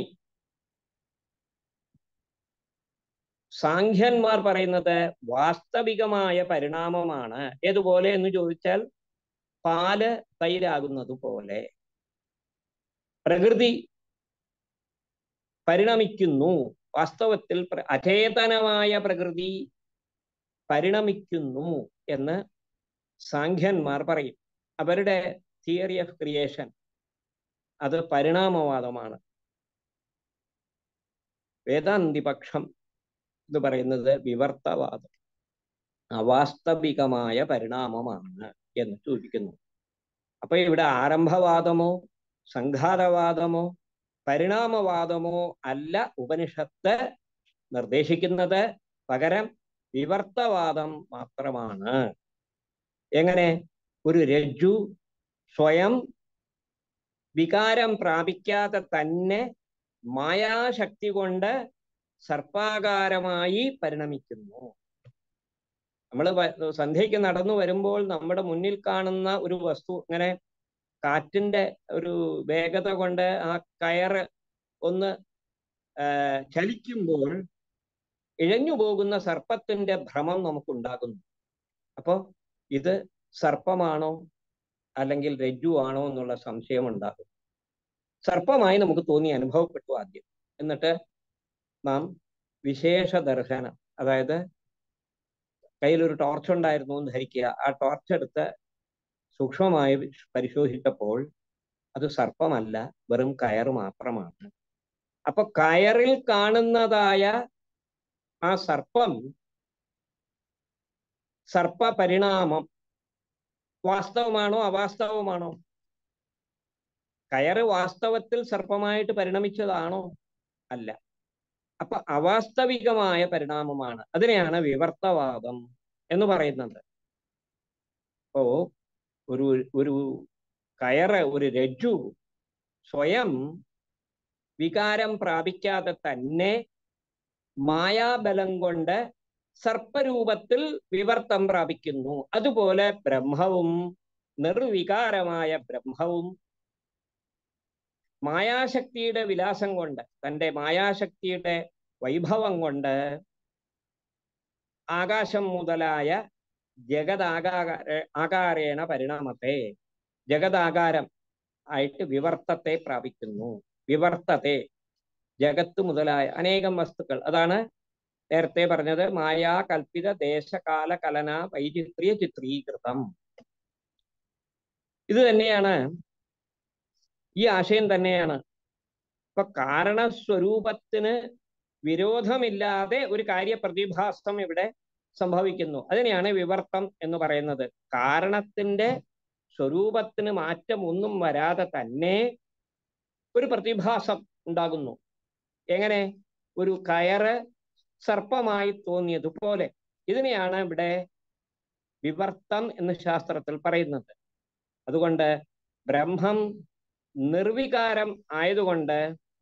സാഖ്യന്മാർ പറയുന്നത് വാസ്തവികമായ പരിണാമമാണ് ഏതുപോലെ എന്ന് ചോദിച്ചാൽ പാല് തൈരാകുന്നത് പോലെ പ്രകൃതി പരിണമിക്കുന്നു വാസ്തവത്തിൽ അചേതനമായ പ്രകൃതി പരിണമിക്കുന്നു എന്ന് സാഖ്യന്മാർ പറയും അവരുടെ തിയറി ഓഫ് ക്രിയേഷൻ അത് പരിണാമവാദമാണ് വേദാന്തിപക്ഷം എന്ന് പറയുന്നത് വിവർത്തവാദം അവാസ്തവികമായ പരിണാമമാണ് എന്ന് സൂചിക്കുന്നു അപ്പൊ ഇവിടെ ആരംഭവാദമോ സംഘാതവാദമോ പരിണാമവാദമോ അല്ല ഉപനിഷത്ത് നിർദ്ദേശിക്കുന്നത് പകരം വിവർത്തവാദം മാത്രമാണ് എങ്ങനെ ഒരു രജ്ജു സ്വയം വികാരം പ്രാപിക്കാതെ തന്നെ മായാശക്തി കൊണ്ട് സർപ്പാകാരമായി പരിണമിക്കുന്നു നമ്മൾ സന്ധ്യയ്ക്ക് നടന്നു വരുമ്പോൾ നമ്മുടെ മുന്നിൽ കാണുന്ന ഒരു വസ്തു ഇങ്ങനെ കാറ്റിന്റെ ഒരു വേഗത കൊണ്ട് ആ കയറ് ഒന്ന് ചലിക്കുമ്പോൾ ഇഴഞ്ഞു പോകുന്ന സർപ്പത്തിന്റെ ഭ്രമം നമുക്കുണ്ടാകുന്നു അപ്പോ ഇത് സർപ്പമാണോ അല്ലെങ്കിൽ രജ്ജു ആണോ എന്നുള്ള സംശയം ഉണ്ടാകും സർപ്പമായി നമുക്ക് തോന്നി അനുഭവപ്പെട്ടു ആദ്യം എന്നിട്ട് നാം വിശേഷ ദർശനം അതായത് കയ്യിലൊരു ടോർച്ച് ഉണ്ടായിരുന്നു എന്ന് ധരിക്കുക ആ ടോർച്ച് എടുത്ത് സൂക്ഷ്മമായി പരിശോധിച്ചപ്പോൾ അത് സർപ്പമല്ല വെറും കയറ് മാത്രമാണ് അപ്പൊ കയറിൽ കാണുന്നതായ ആ സർപ്പം സർപ്പ പരിണാമം വാസ്തവമാണോ അവാസ്തവമാണോ കയറ് വാസ്തവത്തിൽ സർപ്പമായിട്ട് പരിണമിച്ചതാണോ അല്ല അപ്പൊ അവാസ്തവികമായ പരിണാമമാണ് അതിനെയാണ് വിവർത്തവാദം എന്ന് പറയുന്നത് അപ്പോ ഒരു ഒരു കയറ് ഒരു രജ്ജു സ്വയം വികാരം പ്രാപിക്കാതെ തന്നെ മായാബലം കൊണ്ട് സർപ്പരൂപത്തിൽ വിവർത്തം പ്രാപിക്കുന്നു അതുപോലെ ബ്രഹ്മവും നിർവികാരമായ ബ്രഹ്മവും മായാശക്തിയുടെ വിലാസം കൊണ്ട് തൻ്റെ മായാശക്തിയുടെ വൈഭവം കൊണ്ട് ആകാശം മുതലായ ജഗതാകാര ആകാരേണ പരിണാമത്തെ ജഗതാകാരം ആയിട്ട് വിവർത്തത്തെ പ്രാപിക്കുന്നു വിവർത്തത്തെ ജഗത്ത് മുതലായ അനേകം വസ്തുക്കൾ അതാണ് നേരത്തെ പറഞ്ഞത് മായാ കൽപ്പിത ദേശകാല കലന വൈചിത്രിയ ചിത്രീകൃതം ഇത് തന്നെയാണ് ഈ ആശയം തന്നെയാണ് ഇപ്പൊ കാരണസ്വരൂപത്തിന് വിരോധമില്ലാതെ ഒരു കാര്യപ്രതിഭാസം ഇവിടെ സംഭവിക്കുന്നു അതിനെയാണ് വിവർത്തം എന്ന് പറയുന്നത് കാരണത്തിന്റെ സ്വരൂപത്തിന് മാറ്റം ഒന്നും വരാതെ തന്നെ ഒരു പ്രതിഭാസം ഉണ്ടാകുന്നു എങ്ങനെ ഒരു കയറ് സർപ്പമായി തോന്നിയതുപോലെ ഇതിനെയാണ് ഇവിടെ വിവർത്തം എന്ന് ശാസ്ത്രത്തിൽ പറയുന്നത് അതുകൊണ്ട് ബ്രഹ്മം നിർവികാരം ആയതുകൊണ്ട്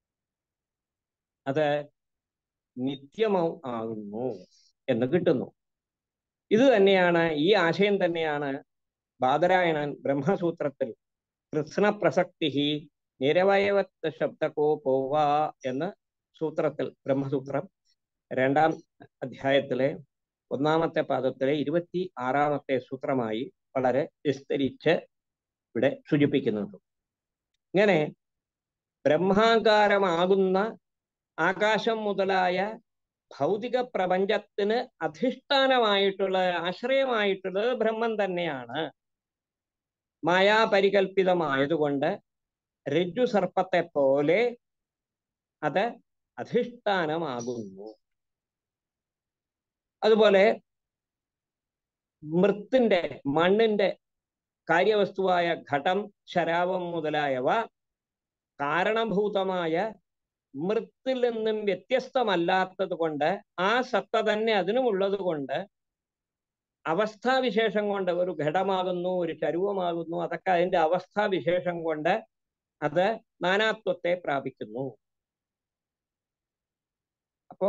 അത് നിത്യമം ആകുന്നു എന്ന് കിട്ടുന്നു ഇത് തന്നെയാണ് ഈ ആശയം തന്നെയാണ് ബാദരായണൻ ബ്രഹ്മസൂത്രത്തിൽ കൃഷ്ണ പ്രസക്തി നിരവയവത്വ ശബ്ദകോ പോവ എന്ന സൂത്രത്തിൽ ബ്രഹ്മസൂത്രം രണ്ടാം അധ്യായത്തിലെ ഒന്നാമത്തെ പാദത്തിലെ ഇരുപത്തി ആറാമത്തെ സൂത്രമായി വളരെ വിസ്തരിച്ച് ഇവിടെ സൂചിപ്പിക്കുന്നത് ഇങ്ങനെ ബ്രഹ്മാകാരമാകുന്ന ആകാശം മുതലായ ഭൗതിക പ്രപഞ്ചത്തിന് അധിഷ്ഠാനമായിട്ടുള്ള ആശ്രയമായിട്ടുള്ളത് ബ്രഹ്മം തന്നെയാണ് മായാപരികൽപ്പിതമായതുകൊണ്ട് രജ്ജു സർപ്പത്തെ പോലെ അത് അധിഷ്ഠാനമാകുന്നു അതുപോലെ മൃത്തിന്റെ മണ്ണിന്റെ കാര്യവസ്തുവായ ഘടം ശരാവം മുതലായവ കാരണഭൂതമായ മൃത്തിൽ നിന്നും വ്യത്യസ്തമല്ലാത്തത് കൊണ്ട് ആ സത്ത തന്നെ അതിനുമുള്ളത് കൊണ്ട് അവസ്ഥാവിശേഷം കൊണ്ട് ഒരു ഘടമാകുന്നു ഒരു ചരുവമാകുന്നു അതൊക്കെ അതിന്റെ അവസ്ഥാവിശേഷം കൊണ്ട് അത് നാനാത്വത്തെ പ്രാപിക്കുന്നു അപ്പോ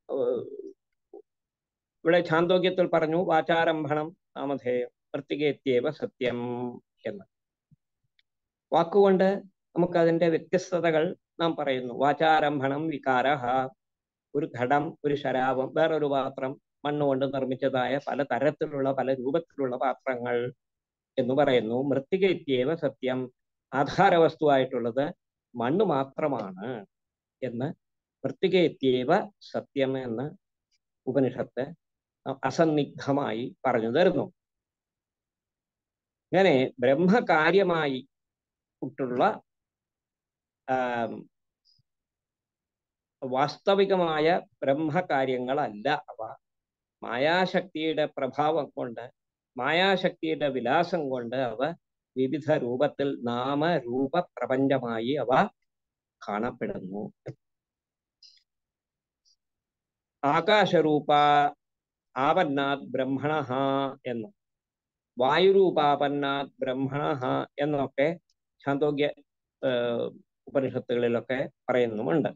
ഇവിടെ ഛാന്തോക്യത്തിൽ പറഞ്ഞു വാചാരംഭണം നാമധേയം വൃത്തികേത്യവ സത്യം എന്ന് വാക്കുകൊണ്ട് നമുക്ക് അതിന്റെ വ്യത്യസ്തതകൾ നാം പറയുന്നു വാചാരംഭണം വികാര ഒരു ഘടം ഒരു ശരാപം വേറൊരു പാത്രം മണ്ണുകൊണ്ട് നിർമ്മിച്ചതായ പല തരത്തിലുള്ള പല രൂപത്തിലുള്ള പാത്രങ്ങൾ എന്ന് പറയുന്നു മൃത്തികേത്യവ സത്യം ആധാരവസ്തുവായിട്ടുള്ളത് മണ്ണ് മാത്രമാണ് എന്ന് മൃത്തികേത്യവ സത്യം എന്ന് ഉപനിഷത്ത് അസന്നിഗ്ധമായി പറഞ്ഞു തരുന്നു ഇങ്ങനെ ബ്രഹ്മകാര്യമായി ട്ടുള്ള വാസ്തവികമായ ബ്രഹ്മകാര്യങ്ങളല്ല അവ മായാശക്തിയുടെ പ്രഭാവം കൊണ്ട് മായാശക്തിയുടെ വിലാസം കൊണ്ട് അവ വിവിധ രൂപത്തിൽ നാമരൂപ പ്രപഞ്ചമായി അവ കാണപ്പെടുന്നു ആകാശരൂപ ആപന്നാത് ബ്രഹ്മണ എന്ന് വായുരൂപാപന്നാത് ബ്രഹ്മണ എന്നൊക്കെ ഛാന്തോഗ്യ ഉപനിഷത്തുകളിലൊക്കെ പറയുന്നുമുണ്ട്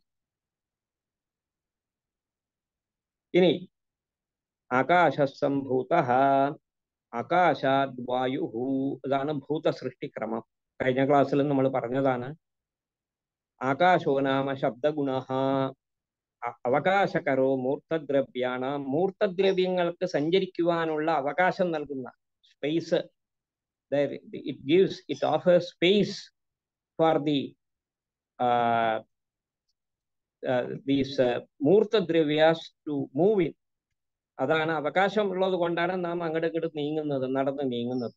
ഇനി ആകാശസംഭൂത ആകാശാത് വായു ഇതാണ് ഭൂതസൃഷ്ടിക്രമം കഴിഞ്ഞ ക്ലാസ്സിൽ നമ്മൾ പറഞ്ഞതാണ് ആകാശോ നാമ ശബ്ദഗുണ അവകാശകരോ മൂർത്തദ്രവ്യാണ് മൂർത്തദ്രവ്യങ്ങൾക്ക് സഞ്ചരിക്കുവാനുള്ള അവകാശം നൽകുന്ന space it gives it offers space for the these മൂർത്തദ്രവ്യാസ് ടു മൂവ് ഇൻ അതാണ് അവകാശം ഉള്ളത് കൊണ്ടാണ് നാം അങ്ങോട്ട് ഇങ്ങോട്ട് നീങ്ങുന്നത് നടന്ന് നീങ്ങുന്നത്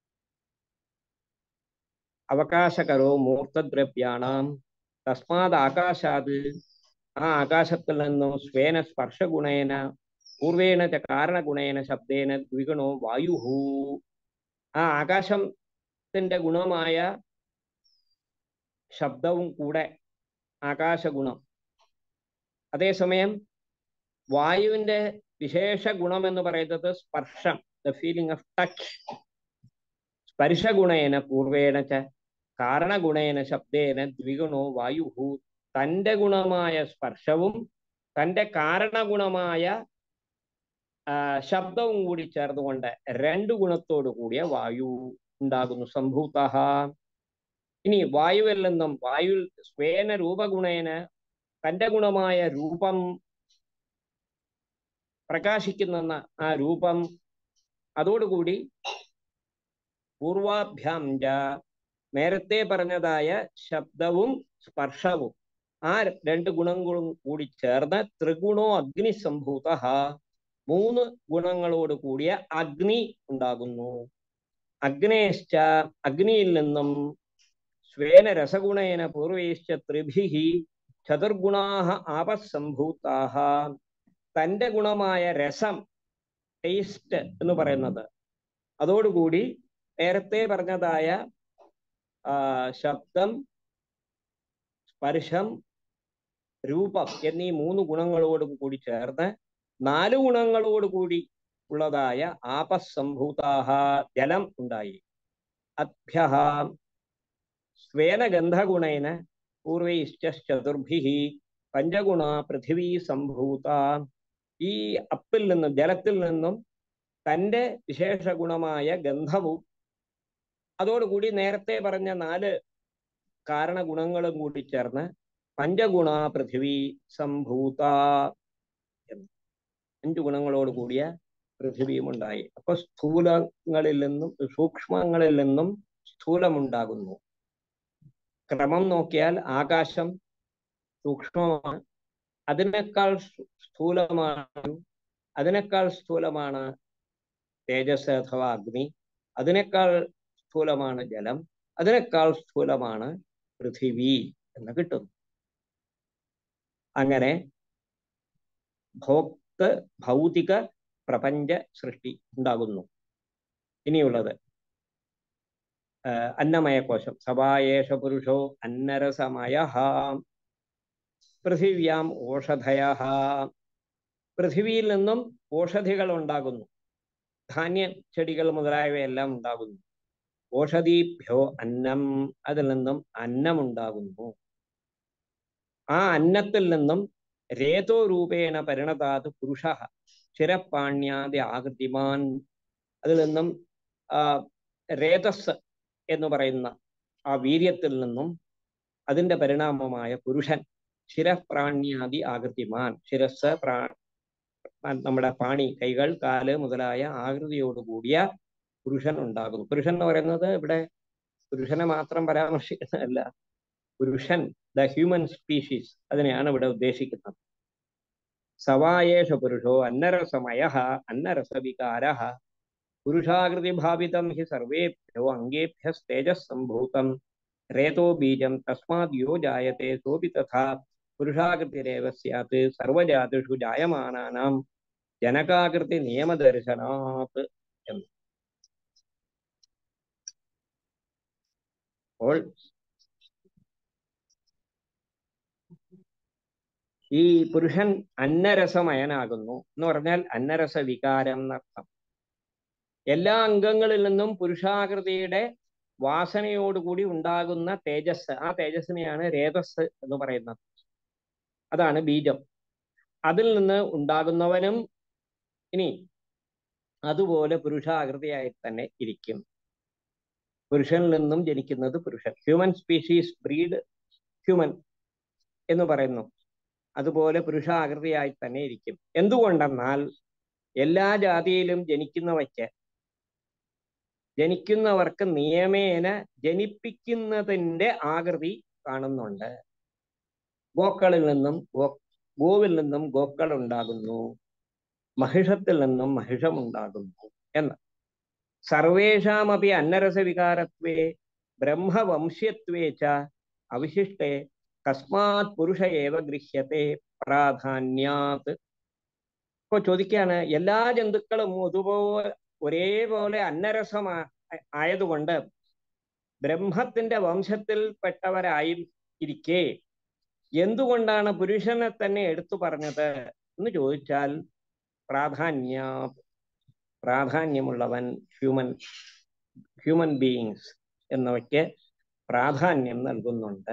അവകാശകരോ മൂർത്തദ്രവ്യാണാം തസ്മാത് ആകാശാത് ആ ആകാശത്തിൽ നിന്നും സ്വേന സ്പർശഗുണേന പൂർവേണ ച കാരണഗുണേന ശബ്ദേന ദ്വിഗുണോ വായുഹു ആ ആകാശത്തിന്റെ ഗുണമായ ശബ്ദവും കൂടെ ആകാശഗുണം അതേസമയം വായുവിന്റെ വിശേഷ ഗുണം എന്ന് പറയുന്നത് സ്പർശം ദ ഫീലിംഗ് ഓഫ് ടച്ച് സ്പർശഗുണേന പൂർവേണ ച കാരണഗുണേന ശബ്ദേന ദ്വിഗുണോ വായുഹു തന്റെ ഗുണമായ സ്പർശവും തന്റെ കാരണഗുണമായ ശബ്ദവും കൂടി ചേർന്നുകൊണ്ട് രണ്ട് ഗുണത്തോടു കൂടിയ വായു ഉണ്ടാകുന്നു സംഭൂത ഇനി വായുവിൽ നിന്നും വായു സ്വേന രൂപഗുണേന തന്റെ ഗുണമായ രൂപം പ്രകാശിക്കുന്ന ആ രൂപം അതോടുകൂടി പൂർവാഭ്യാം നേരത്തെ പറഞ്ഞതായ ശബ്ദവും സ്പർശവും ആ രണ്ട് ഗുണങ്ങളും കൂടി ചേർന്ന് ത്രിഗുണോ അഗ്നി സംഭൂത മൂന്ന് ഗുണങ്ങളോട് കൂടിയ അഗ്നി ഉണ്ടാകുന്നു അഗ്നേശ്ച അഗ്നിയിൽ നിന്നും സ്വേന രസഗുണേന പൂർവേശ്ച ത്രിഭിഹി ചതുർഗുണാഹ ആപസംഭൂതാഹ തന്റെ ഗുണമായ രസം ടേസ്റ്റ് എന്ന് പറയുന്നത് അതോടുകൂടി നേരത്തെ പറഞ്ഞതായ ശബ്ദം സ്പർശം രൂപം എന്നീ മൂന്ന് ഗുണങ്ങളോടും കൂടി ചേർന്ന് നാല് ഗുണങ്ങളോട് കൂടി ഉള്ളതായ ആപസ്സംഭൂതാഹ ജലം ഉണ്ടായി അഭ്യ സ്വേന ഗന്ധഗുണേന പൂർവൈശ്ചതുർഭി പഞ്ചഗുണ പൃഥിവീ സംഭൂത ഈ അപ്പിൽ നിന്നും ജലത്തിൽ നിന്നും തൻ്റെ വിശേഷ ഗുണമായ ഗന്ധവും അതോടുകൂടി നേരത്തെ പറഞ്ഞ നാല് കാരണഗുണങ്ങളും കൂടി ചേർന്ന് പഞ്ചഗുണ പൃഥിവി സംഭൂത അഞ്ചു ഗുണങ്ങളോട് കൂടിയ പൃഥിവിയും ഉണ്ടായി അപ്പൊ സ്ഥൂലങ്ങളിൽ നിന്നും സൂക്ഷ്മങ്ങളിൽ നിന്നും സ്ഥൂലമുണ്ടാകുന്നു ക്രമം നോക്കിയാൽ ആകാശം സൂക്ഷ്മമാണ് അതിനേക്കാൾ സ്ഥൂലമാണ് അതിനേക്കാൾ സ്ഥൂലമാണ് തേജസ് അഥവാ അഗ്നി അതിനേക്കാൾ സ്ഥൂലമാണ് ജലം അതിനേക്കാൾ സ്ഥൂലമാണ് പൃഥിവി എന്ന് കിട്ടുന്നു അങ്ങനെ ഭോക്ത ഭൗതിക പ്രപഞ്ച സൃഷ്ടി ഉണ്ടാകുന്നു ഇനിയുള്ളത് അന്നമയകോശം സഭായേഷ പുരുഷോ അന്നരസമയ പൃഥിവ്യാം ഓഷധയ പൃഥിവിയിൽ നിന്നും ഓഷധികൾ ഉണ്ടാകുന്നു ധാന്യ ചെടികൾ മുതലായവയെല്ലാം ഉണ്ടാകുന്നു ഓഷധീഭ്യോ അന്നം അതിൽ നിന്നും അന്നമുണ്ടാകുന്നു ആ അന്നത്തിൽ നിന്നും രേതോ രൂപേണ പരിണതാത് പുരുഷ ചിരപ്പാണ്യാദി ആകൃതിമാൻ അതിൽ നിന്നും ആ രേതസ് എന്ന് പറയുന്ന ആ വീര്യത്തിൽ നിന്നും അതിന്റെ പരിണാമമായ പുരുഷൻ ശിരപ്രാണ്യാദി ആകൃതിമാൻ ശിരസ് പ്രാ നമ്മുടെ പാണി കൈകൾ കാല് മുതലായ ആകൃതിയോട് കൂടിയ പുരുഷൻ ഉണ്ടാകുന്നു പുരുഷൻ എന്ന് പറയുന്നത് ഇവിടെ പുരുഷനെ മാത്രം പരാമർശിക്കുന്നതല്ല പുരുഷൻ ദ ഹ്യൂമൻ സ്പീഷീസ് അതിനെയാണ് ഇവിടെ ഉദ്ദേശിക്കുന്നത് സവായേഷ പുരുഷോ അന്നരസമയ അന്നരസവികാര പുരുഷാകൃതിഭാവിതം ഹി സർവേഭ്യോ അംഗേഭ്യസ്തേജസ് സംഭൂതം രേതോ ബീജം തസ്മാത് യോ ജായത്തെ സോപി തഥാ പുരുഷാകൃതിരേവ സ്യാത് സർവജാതിഷു ജായമാനാനാം ജനകാകൃതി നിയമദർശനാത് എന്ന് അപ്പോൾ ഈ പുരുഷൻ അന്നരസമയനാകുന്നു എന്ന് പറഞ്ഞാൽ അന്നരസ വികാരം എന്നർത്ഥം എല്ലാ അംഗങ്ങളിൽ നിന്നും പുരുഷാകൃതിയുടെ വാസനയോടുകൂടി ഉണ്ടാകുന്ന തേജസ് ആ തേജസ്സിനെയാണ് രേതസ് എന്ന് പറയുന്നത് അതാണ് ബീജം അതിൽ നിന്ന് ഉണ്ടാകുന്നവനും ഇനി അതുപോലെ പുരുഷാകൃതിയായി തന്നെ ഇരിക്കും പുരുഷനിൽ നിന്നും ജനിക്കുന്നത് പുരുഷൻ ഹ്യൂമൻ സ്പീഷീസ് ബ്രീഡ് ഹ്യൂമൻ എന്ന് പറയുന്നു അതുപോലെ പുരുഷാകൃതിയായി തന്നെ ഇരിക്കും എന്തുകൊണ്ടെന്നാൽ എല്ലാ ജാതിയിലും ജനിക്കുന്നവയ്ക്ക് ജനിക്കുന്നവർക്ക് നിയമേന ജനിപ്പിക്കുന്നതിൻ്റെ ആകൃതി കാണുന്നുണ്ട് ഗോക്കളിൽ നിന്നും ഗോ ഗോവിൽ നിന്നും ഗോക്കൾ ഉണ്ടാകുന്നു മഹിഷത്തിൽ നിന്നും മഹിഷം ഉണ്ടാകുന്നു എന്ന് സർവേഷാമപി അന്നരസവികാരത്വേ ബ്രഹ്മവംശ്യത്വേ ച അവിശിഷ്ടേ കസ്മാത് പുരുഷ ഏവ ഗൃഹ്യത്തെ പ്രാധാന്യാത് ഇപ്പൊ ചോദിക്കാണ് എല്ലാ ജന്തുക്കളും അതുപോലെ ഒരേപോലെ അന്നരസമാ ആയതുകൊണ്ട് ബ്രഹ്മത്തിന്റെ വംശത്തിൽപ്പെട്ടവരായി ഇരിക്കെ എന്തുകൊണ്ടാണ് പുരുഷനെ തന്നെ എടുത്തു പറഞ്ഞത് എന്ന് ചോദിച്ചാൽ പ്രാധാന്യ പ്രാധാന്യമുള്ളവൻ ഹ്യൂമൻ ഹ്യൂമൻ ബീയിങ്സ് എന്നവയ്ക്ക് പ്രാധാന്യം നൽകുന്നുണ്ട്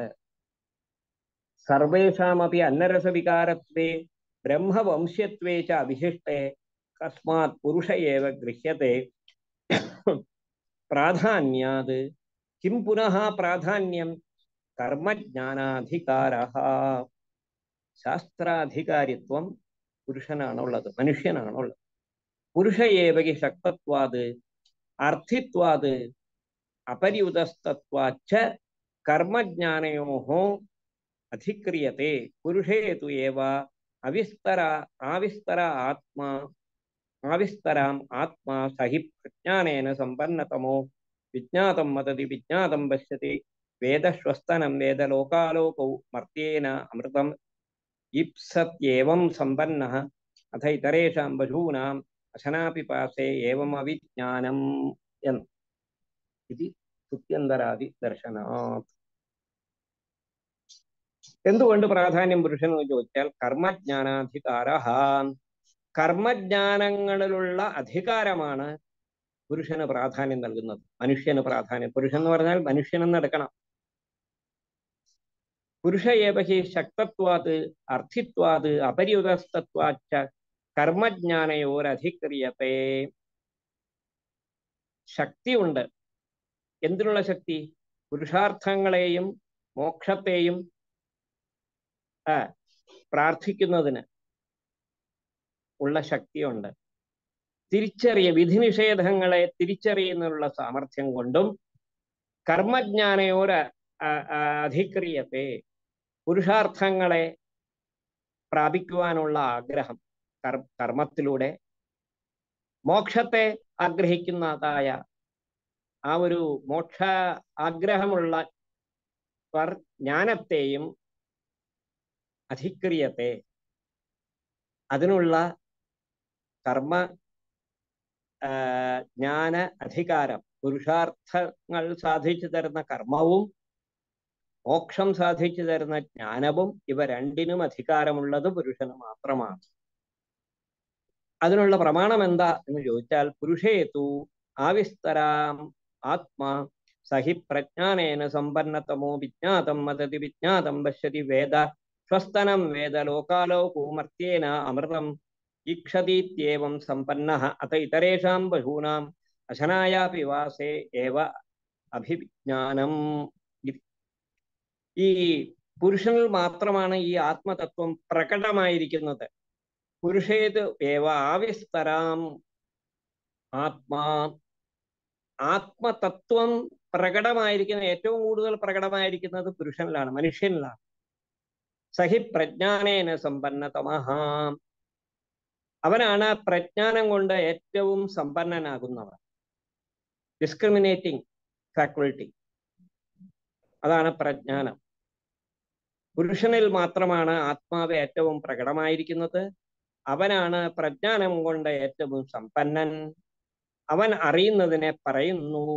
സർവേഷാമപി അന്നരസവികാരത്വേ ബ്രഹ്മവംശ്യത്വേ ച അവിശിഷ്ടേ കസ്മാത് പുരുഷ ഏവ ഗൃഹ്യത്തെ പ്രാധാന്യാത് കിം പുനഃ പ്രാധാന്യം കർമ്മജ്ഞാനാധികാര ശാസ്ത്രാധികാരിത്വം പുരുഷനാണുള്ളത് മനുഷ്യനാണുള്ളത് പുരുഷ ഏവകി ശക്തത്വാത് അർത്ഥിത്വാത് അപര്യുതസ്തത്വാച്ച കർമ്മജ്ഞാനയോ അധിക്രിയത്തെ പുരുഷേ തു ഏവ അവിസ്തര ആവിസ്തര ആത്മാ ആവിസ്തരാം ആത്മാ സഹി പ്രജ്ഞാനേന സമ്പന്നതമോ വിജ്ഞാതം മതതി വിജ്ഞാതം പശ്യതി വേദശ്വസ്തനം വേദലോകാലോകൗ മർത്തേന അമൃതം ഇപ്സത്യേവം സമ്പന്ന അഥ ഇതരേഷാം ബധൂനാം അശനാപിപാസേ ഏവം അവിജ്ഞാനം എന്ന് ഇത് സുത്യന്തരാദി ദർശനാത് എന്തുകൊണ്ട് പ്രാധാന്യം പുരുഷൻ എന്ന് ചോദിച്ചാൽ കർമ്മജ്ഞാനാധികാര കർമ്മജ്ഞാനങ്ങളിലുള്ള അധികാരമാണ് പുരുഷന് പ്രാധാന്യം നൽകുന്നത് മനുഷ്യന് പ്രാധാന്യം പുരുഷൻ എന്ന് പറഞ്ഞാൽ മനുഷ്യനെന്ന് എടുക്കണം പുരുഷ ഏവ ഹി ശക്തത്വാത് അർത്ഥിത്വാത് അപര്യുതസ്തത്വാച്ച കർമ്മജ്ഞാനയോരധിക്രിയത്തെ ശക്തിയുണ്ട് എന്തിനുള്ള ശക്തി പുരുഷാർത്ഥങ്ങളെയും മോക്ഷത്തെയും ആ പ്രാർത്ഥിക്കുന്നതിന് ഉള്ള ശക്തിയുണ്ട് തിരിച്ചറിയ വിധിനിഷേധങ്ങളെ തിരിച്ചറിയുന്നതിനുള്ള സാമർഥ്യം കൊണ്ടും കർമ്മജ്ഞാനയോര അധിക്രിയത്തെ പുരുഷാർത്ഥങ്ങളെ പ്രാപിക്കുവാനുള്ള ആഗ്രഹം കർ കർമ്മത്തിലൂടെ മോക്ഷത്തെ ആഗ്രഹിക്കുന്നതായ ആ ഒരു മോക്ഷ ആഗ്രഹമുള്ള ജ്ഞാനത്തെയും അധിക്രിയത്തെ അതിനുള്ള കർമ്മ ജ്ഞാന അധികാരം പുരുഷാർത്ഥങ്ങൾ സാധിച്ചു തരുന്ന കർമ്മവും മോക്ഷം സാധിച്ചു തരുന്ന ജ്ഞാനവും ഇവ രണ്ടിനും അധികാരമുള്ളത് പുരുഷന് മാത്രമാണ് അതിനുള്ള പ്രമാണം എന്താ എന്ന് ചോദിച്ചാൽ പുരുഷേതു ആവിസ്തരാം ആത്മാ സഹി പ്രജ്ഞാനേന സമ്പന്നതമോ വിജ്ഞാതം മതതി വിജ്ഞാതം പശ്യതി വേദ സ്വസ്തനം വേദ ലോകാലോകോ മർത്തേന അമൃതം ഈക്ഷതീത്യേവം സമ്പന്ന അത ഇതരേഷാം ബഹൂനാം അശനായാപി വാസേ ഏവ അഭിവിജ്ഞാനം ഈ പുരുഷനിൽ മാത്രമാണ് ഈ ആത്മതത്വം പ്രകടമായിരിക്കുന്നത് പുരുഷേത് ഏവ ആവിസ്തരാം ആത്മാ ആത്മതത്വം പ്രകടമായിരിക്കുന്ന ഏറ്റവും കൂടുതൽ പ്രകടമായിരിക്കുന്നത് പുരുഷനിലാണ് മനുഷ്യനിലാണ് സഹി പ്രജ്ഞാനേന സമ്പന്നതമഹ അവനാണ് പ്രജ്ഞാനം കൊണ്ട് ഏറ്റവും സമ്പന്നനാകുന്നവൻ ഡിസ്ക്രിമിനേറ്റിംഗ് ഫാക്കൾട്ടി അതാണ് പ്രജ്ഞാനം പുരുഷനിൽ മാത്രമാണ് ആത്മാവ് ഏറ്റവും പ്രകടമായിരിക്കുന്നത് അവനാണ് പ്രജ്ഞാനം കൊണ്ട് ഏറ്റവും സമ്പന്നൻ അവൻ അറിയുന്നതിനെ പറയുന്നു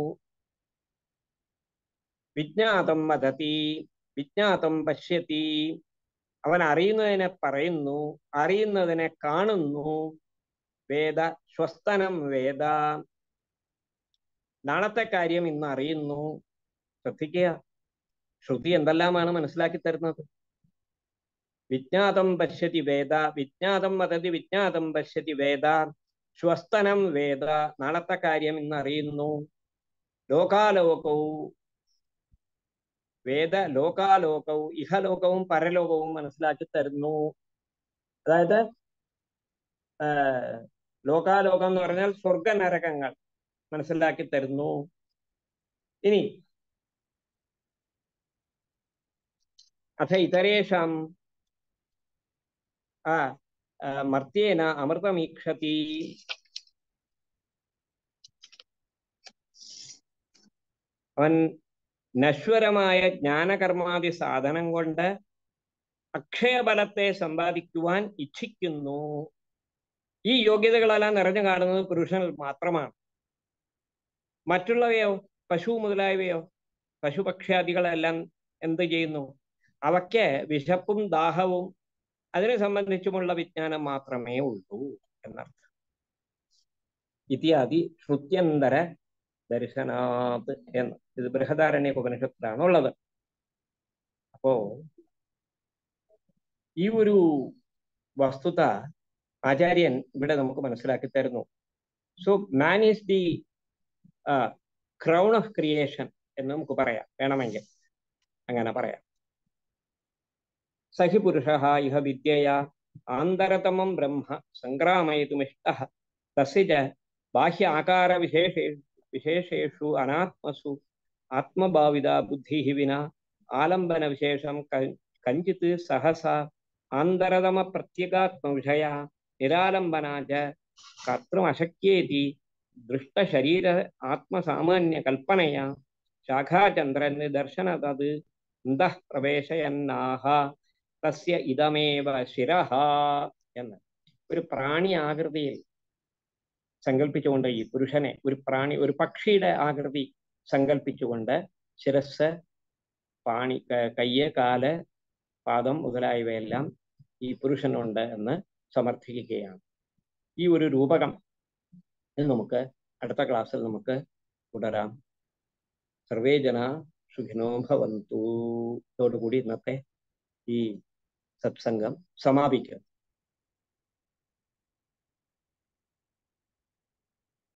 വിജ്ഞാതം വദതി വിജ്ഞാതം പശ്യതി അവൻ അറിയുന്നതിനെ പറയുന്നു അറിയുന്നതിനെ കാണുന്നു വേദ സ്വസ്തനം വേദ നാളത്തെ കാര്യം ഇന്ന് അറിയുന്നു ശ്രദ്ധിക്കുക ശ്രുതി എന്തെല്ലാമാണ് മനസ്സിലാക്കി തരുന്നത് വിജ്ഞാതം പശ്യതി വേദ വിജ്ഞാതം വദതി വിജ്ഞാതം പശ്യതി വേദ സ്വസ്തനം വേദ നാളത്തെ കാര്യം ഇന്ന് അറിയുന്നു ലോകാലോകവും വേദ ലോകാലോകവും ഇഹലോകവും പരലോകവും മനസ്സിലാക്കി തരുന്നു അതായത് ലോകാലോകം എന്ന് പറഞ്ഞാൽ സ്വർഗ നരകങ്ങൾ മനസ്സിലാക്കി തരുന്നു ഇനി അഥ ഇതരേഷാം ആ മർത്തേന അമൃതമീക്ഷതി അവൻ നശ്വരമായ ജ്ഞാനകർമാദി സാധനം കൊണ്ട് അക്ഷയബലത്തെ സമ്പാദിക്കുവാൻ ഇച്ഛിക്കുന്നു ഈ യോഗ്യതകളെല്ലാം നിറഞ്ഞു കാണുന്നത് പുരുഷനിൽ മാത്രമാണ് മറ്റുള്ളവയോ പശു മുതലായവയോ പശുപക്ഷ്യാദികളെല്ലാം എന്ത് ചെയ്യുന്നു അവയ്ക്ക് വിശപ്പും ദാഹവും അതിനെ സംബന്ധിച്ചുമുള്ള വിജ്ഞാനം മാത്രമേ ഉള്ളൂ എന്നർത്ഥം ഇത്യാദി ശ്രുത്യന്തര ദർശനാത് എന്ന് ഇത് ബൃഹദാരണ്യ ഉപനിഷത്തിലാണ് ഉള്ളത് അപ്പോ ഈ ഒരു വസ്തുത ആചാര്യൻ ഇവിടെ നമുക്ക് മനസ്സിലാക്കി തരുന്നു so man is the crown of creation എന്ന് നമുക്ക് പറയാം വേണമെങ്കിൽ അങ്ങനെ പറയാം സഹി പുരുഷ ഇഹ വിദ്യയ ആന്തരതമം ബ്രഹ്മ സംഗ്രാമയതുമിഷ്ട തസ്യ ബാഹ്യ ആകാര വിശേഷേ വിശേഷേഷു അനാത്മസു ആത്മഭാവിത ബുദ്ധി വിന ആലംബന വിശേഷം കഞ്ചിത് സഹസ ആന്തരതമ പ്രത്യേകാത്മവിഷയ നിരാലംബന ച കർത്തൃമശക്യേതി ദൃഷ്ടശരീര ആത്മസാമാന്യ കൽപ്പനയ ശാഖാചന്ദ്ര നിദർശന തത് അന്തഃ പ്രവേശയന്നാഹ തസ്യ ഇതമേവ ശിരഹ എന്ന് ഒരു പ്രാണി ആകൃതിയിൽ സങ്കല്പിച്ചുകൊണ്ട് ഈ പുരുഷനെ ഒരു പ്രാണി ഒരു പക്ഷിയുടെ ആകൃതി സങ്കല്പിച്ചുകൊണ്ട് ശിരസ് പാണി കയ്യ് കാല് പാദം മുതലായവയെല്ലാം ഈ പുരുഷനുണ്ട് എന്ന് സമർത്ഥിക്കുകയാണ് ഈ ഒരു രൂപകം ഇത് നമുക്ക് അടുത്ത ക്ലാസ്സിൽ നമുക്ക് തുടരാം സർവേ ജന സുഖിനോ ഭവന്തു ഇതോടുകൂടി ഇന്നത്തെ ഈ സത്സംഗം സമാപിക്കുക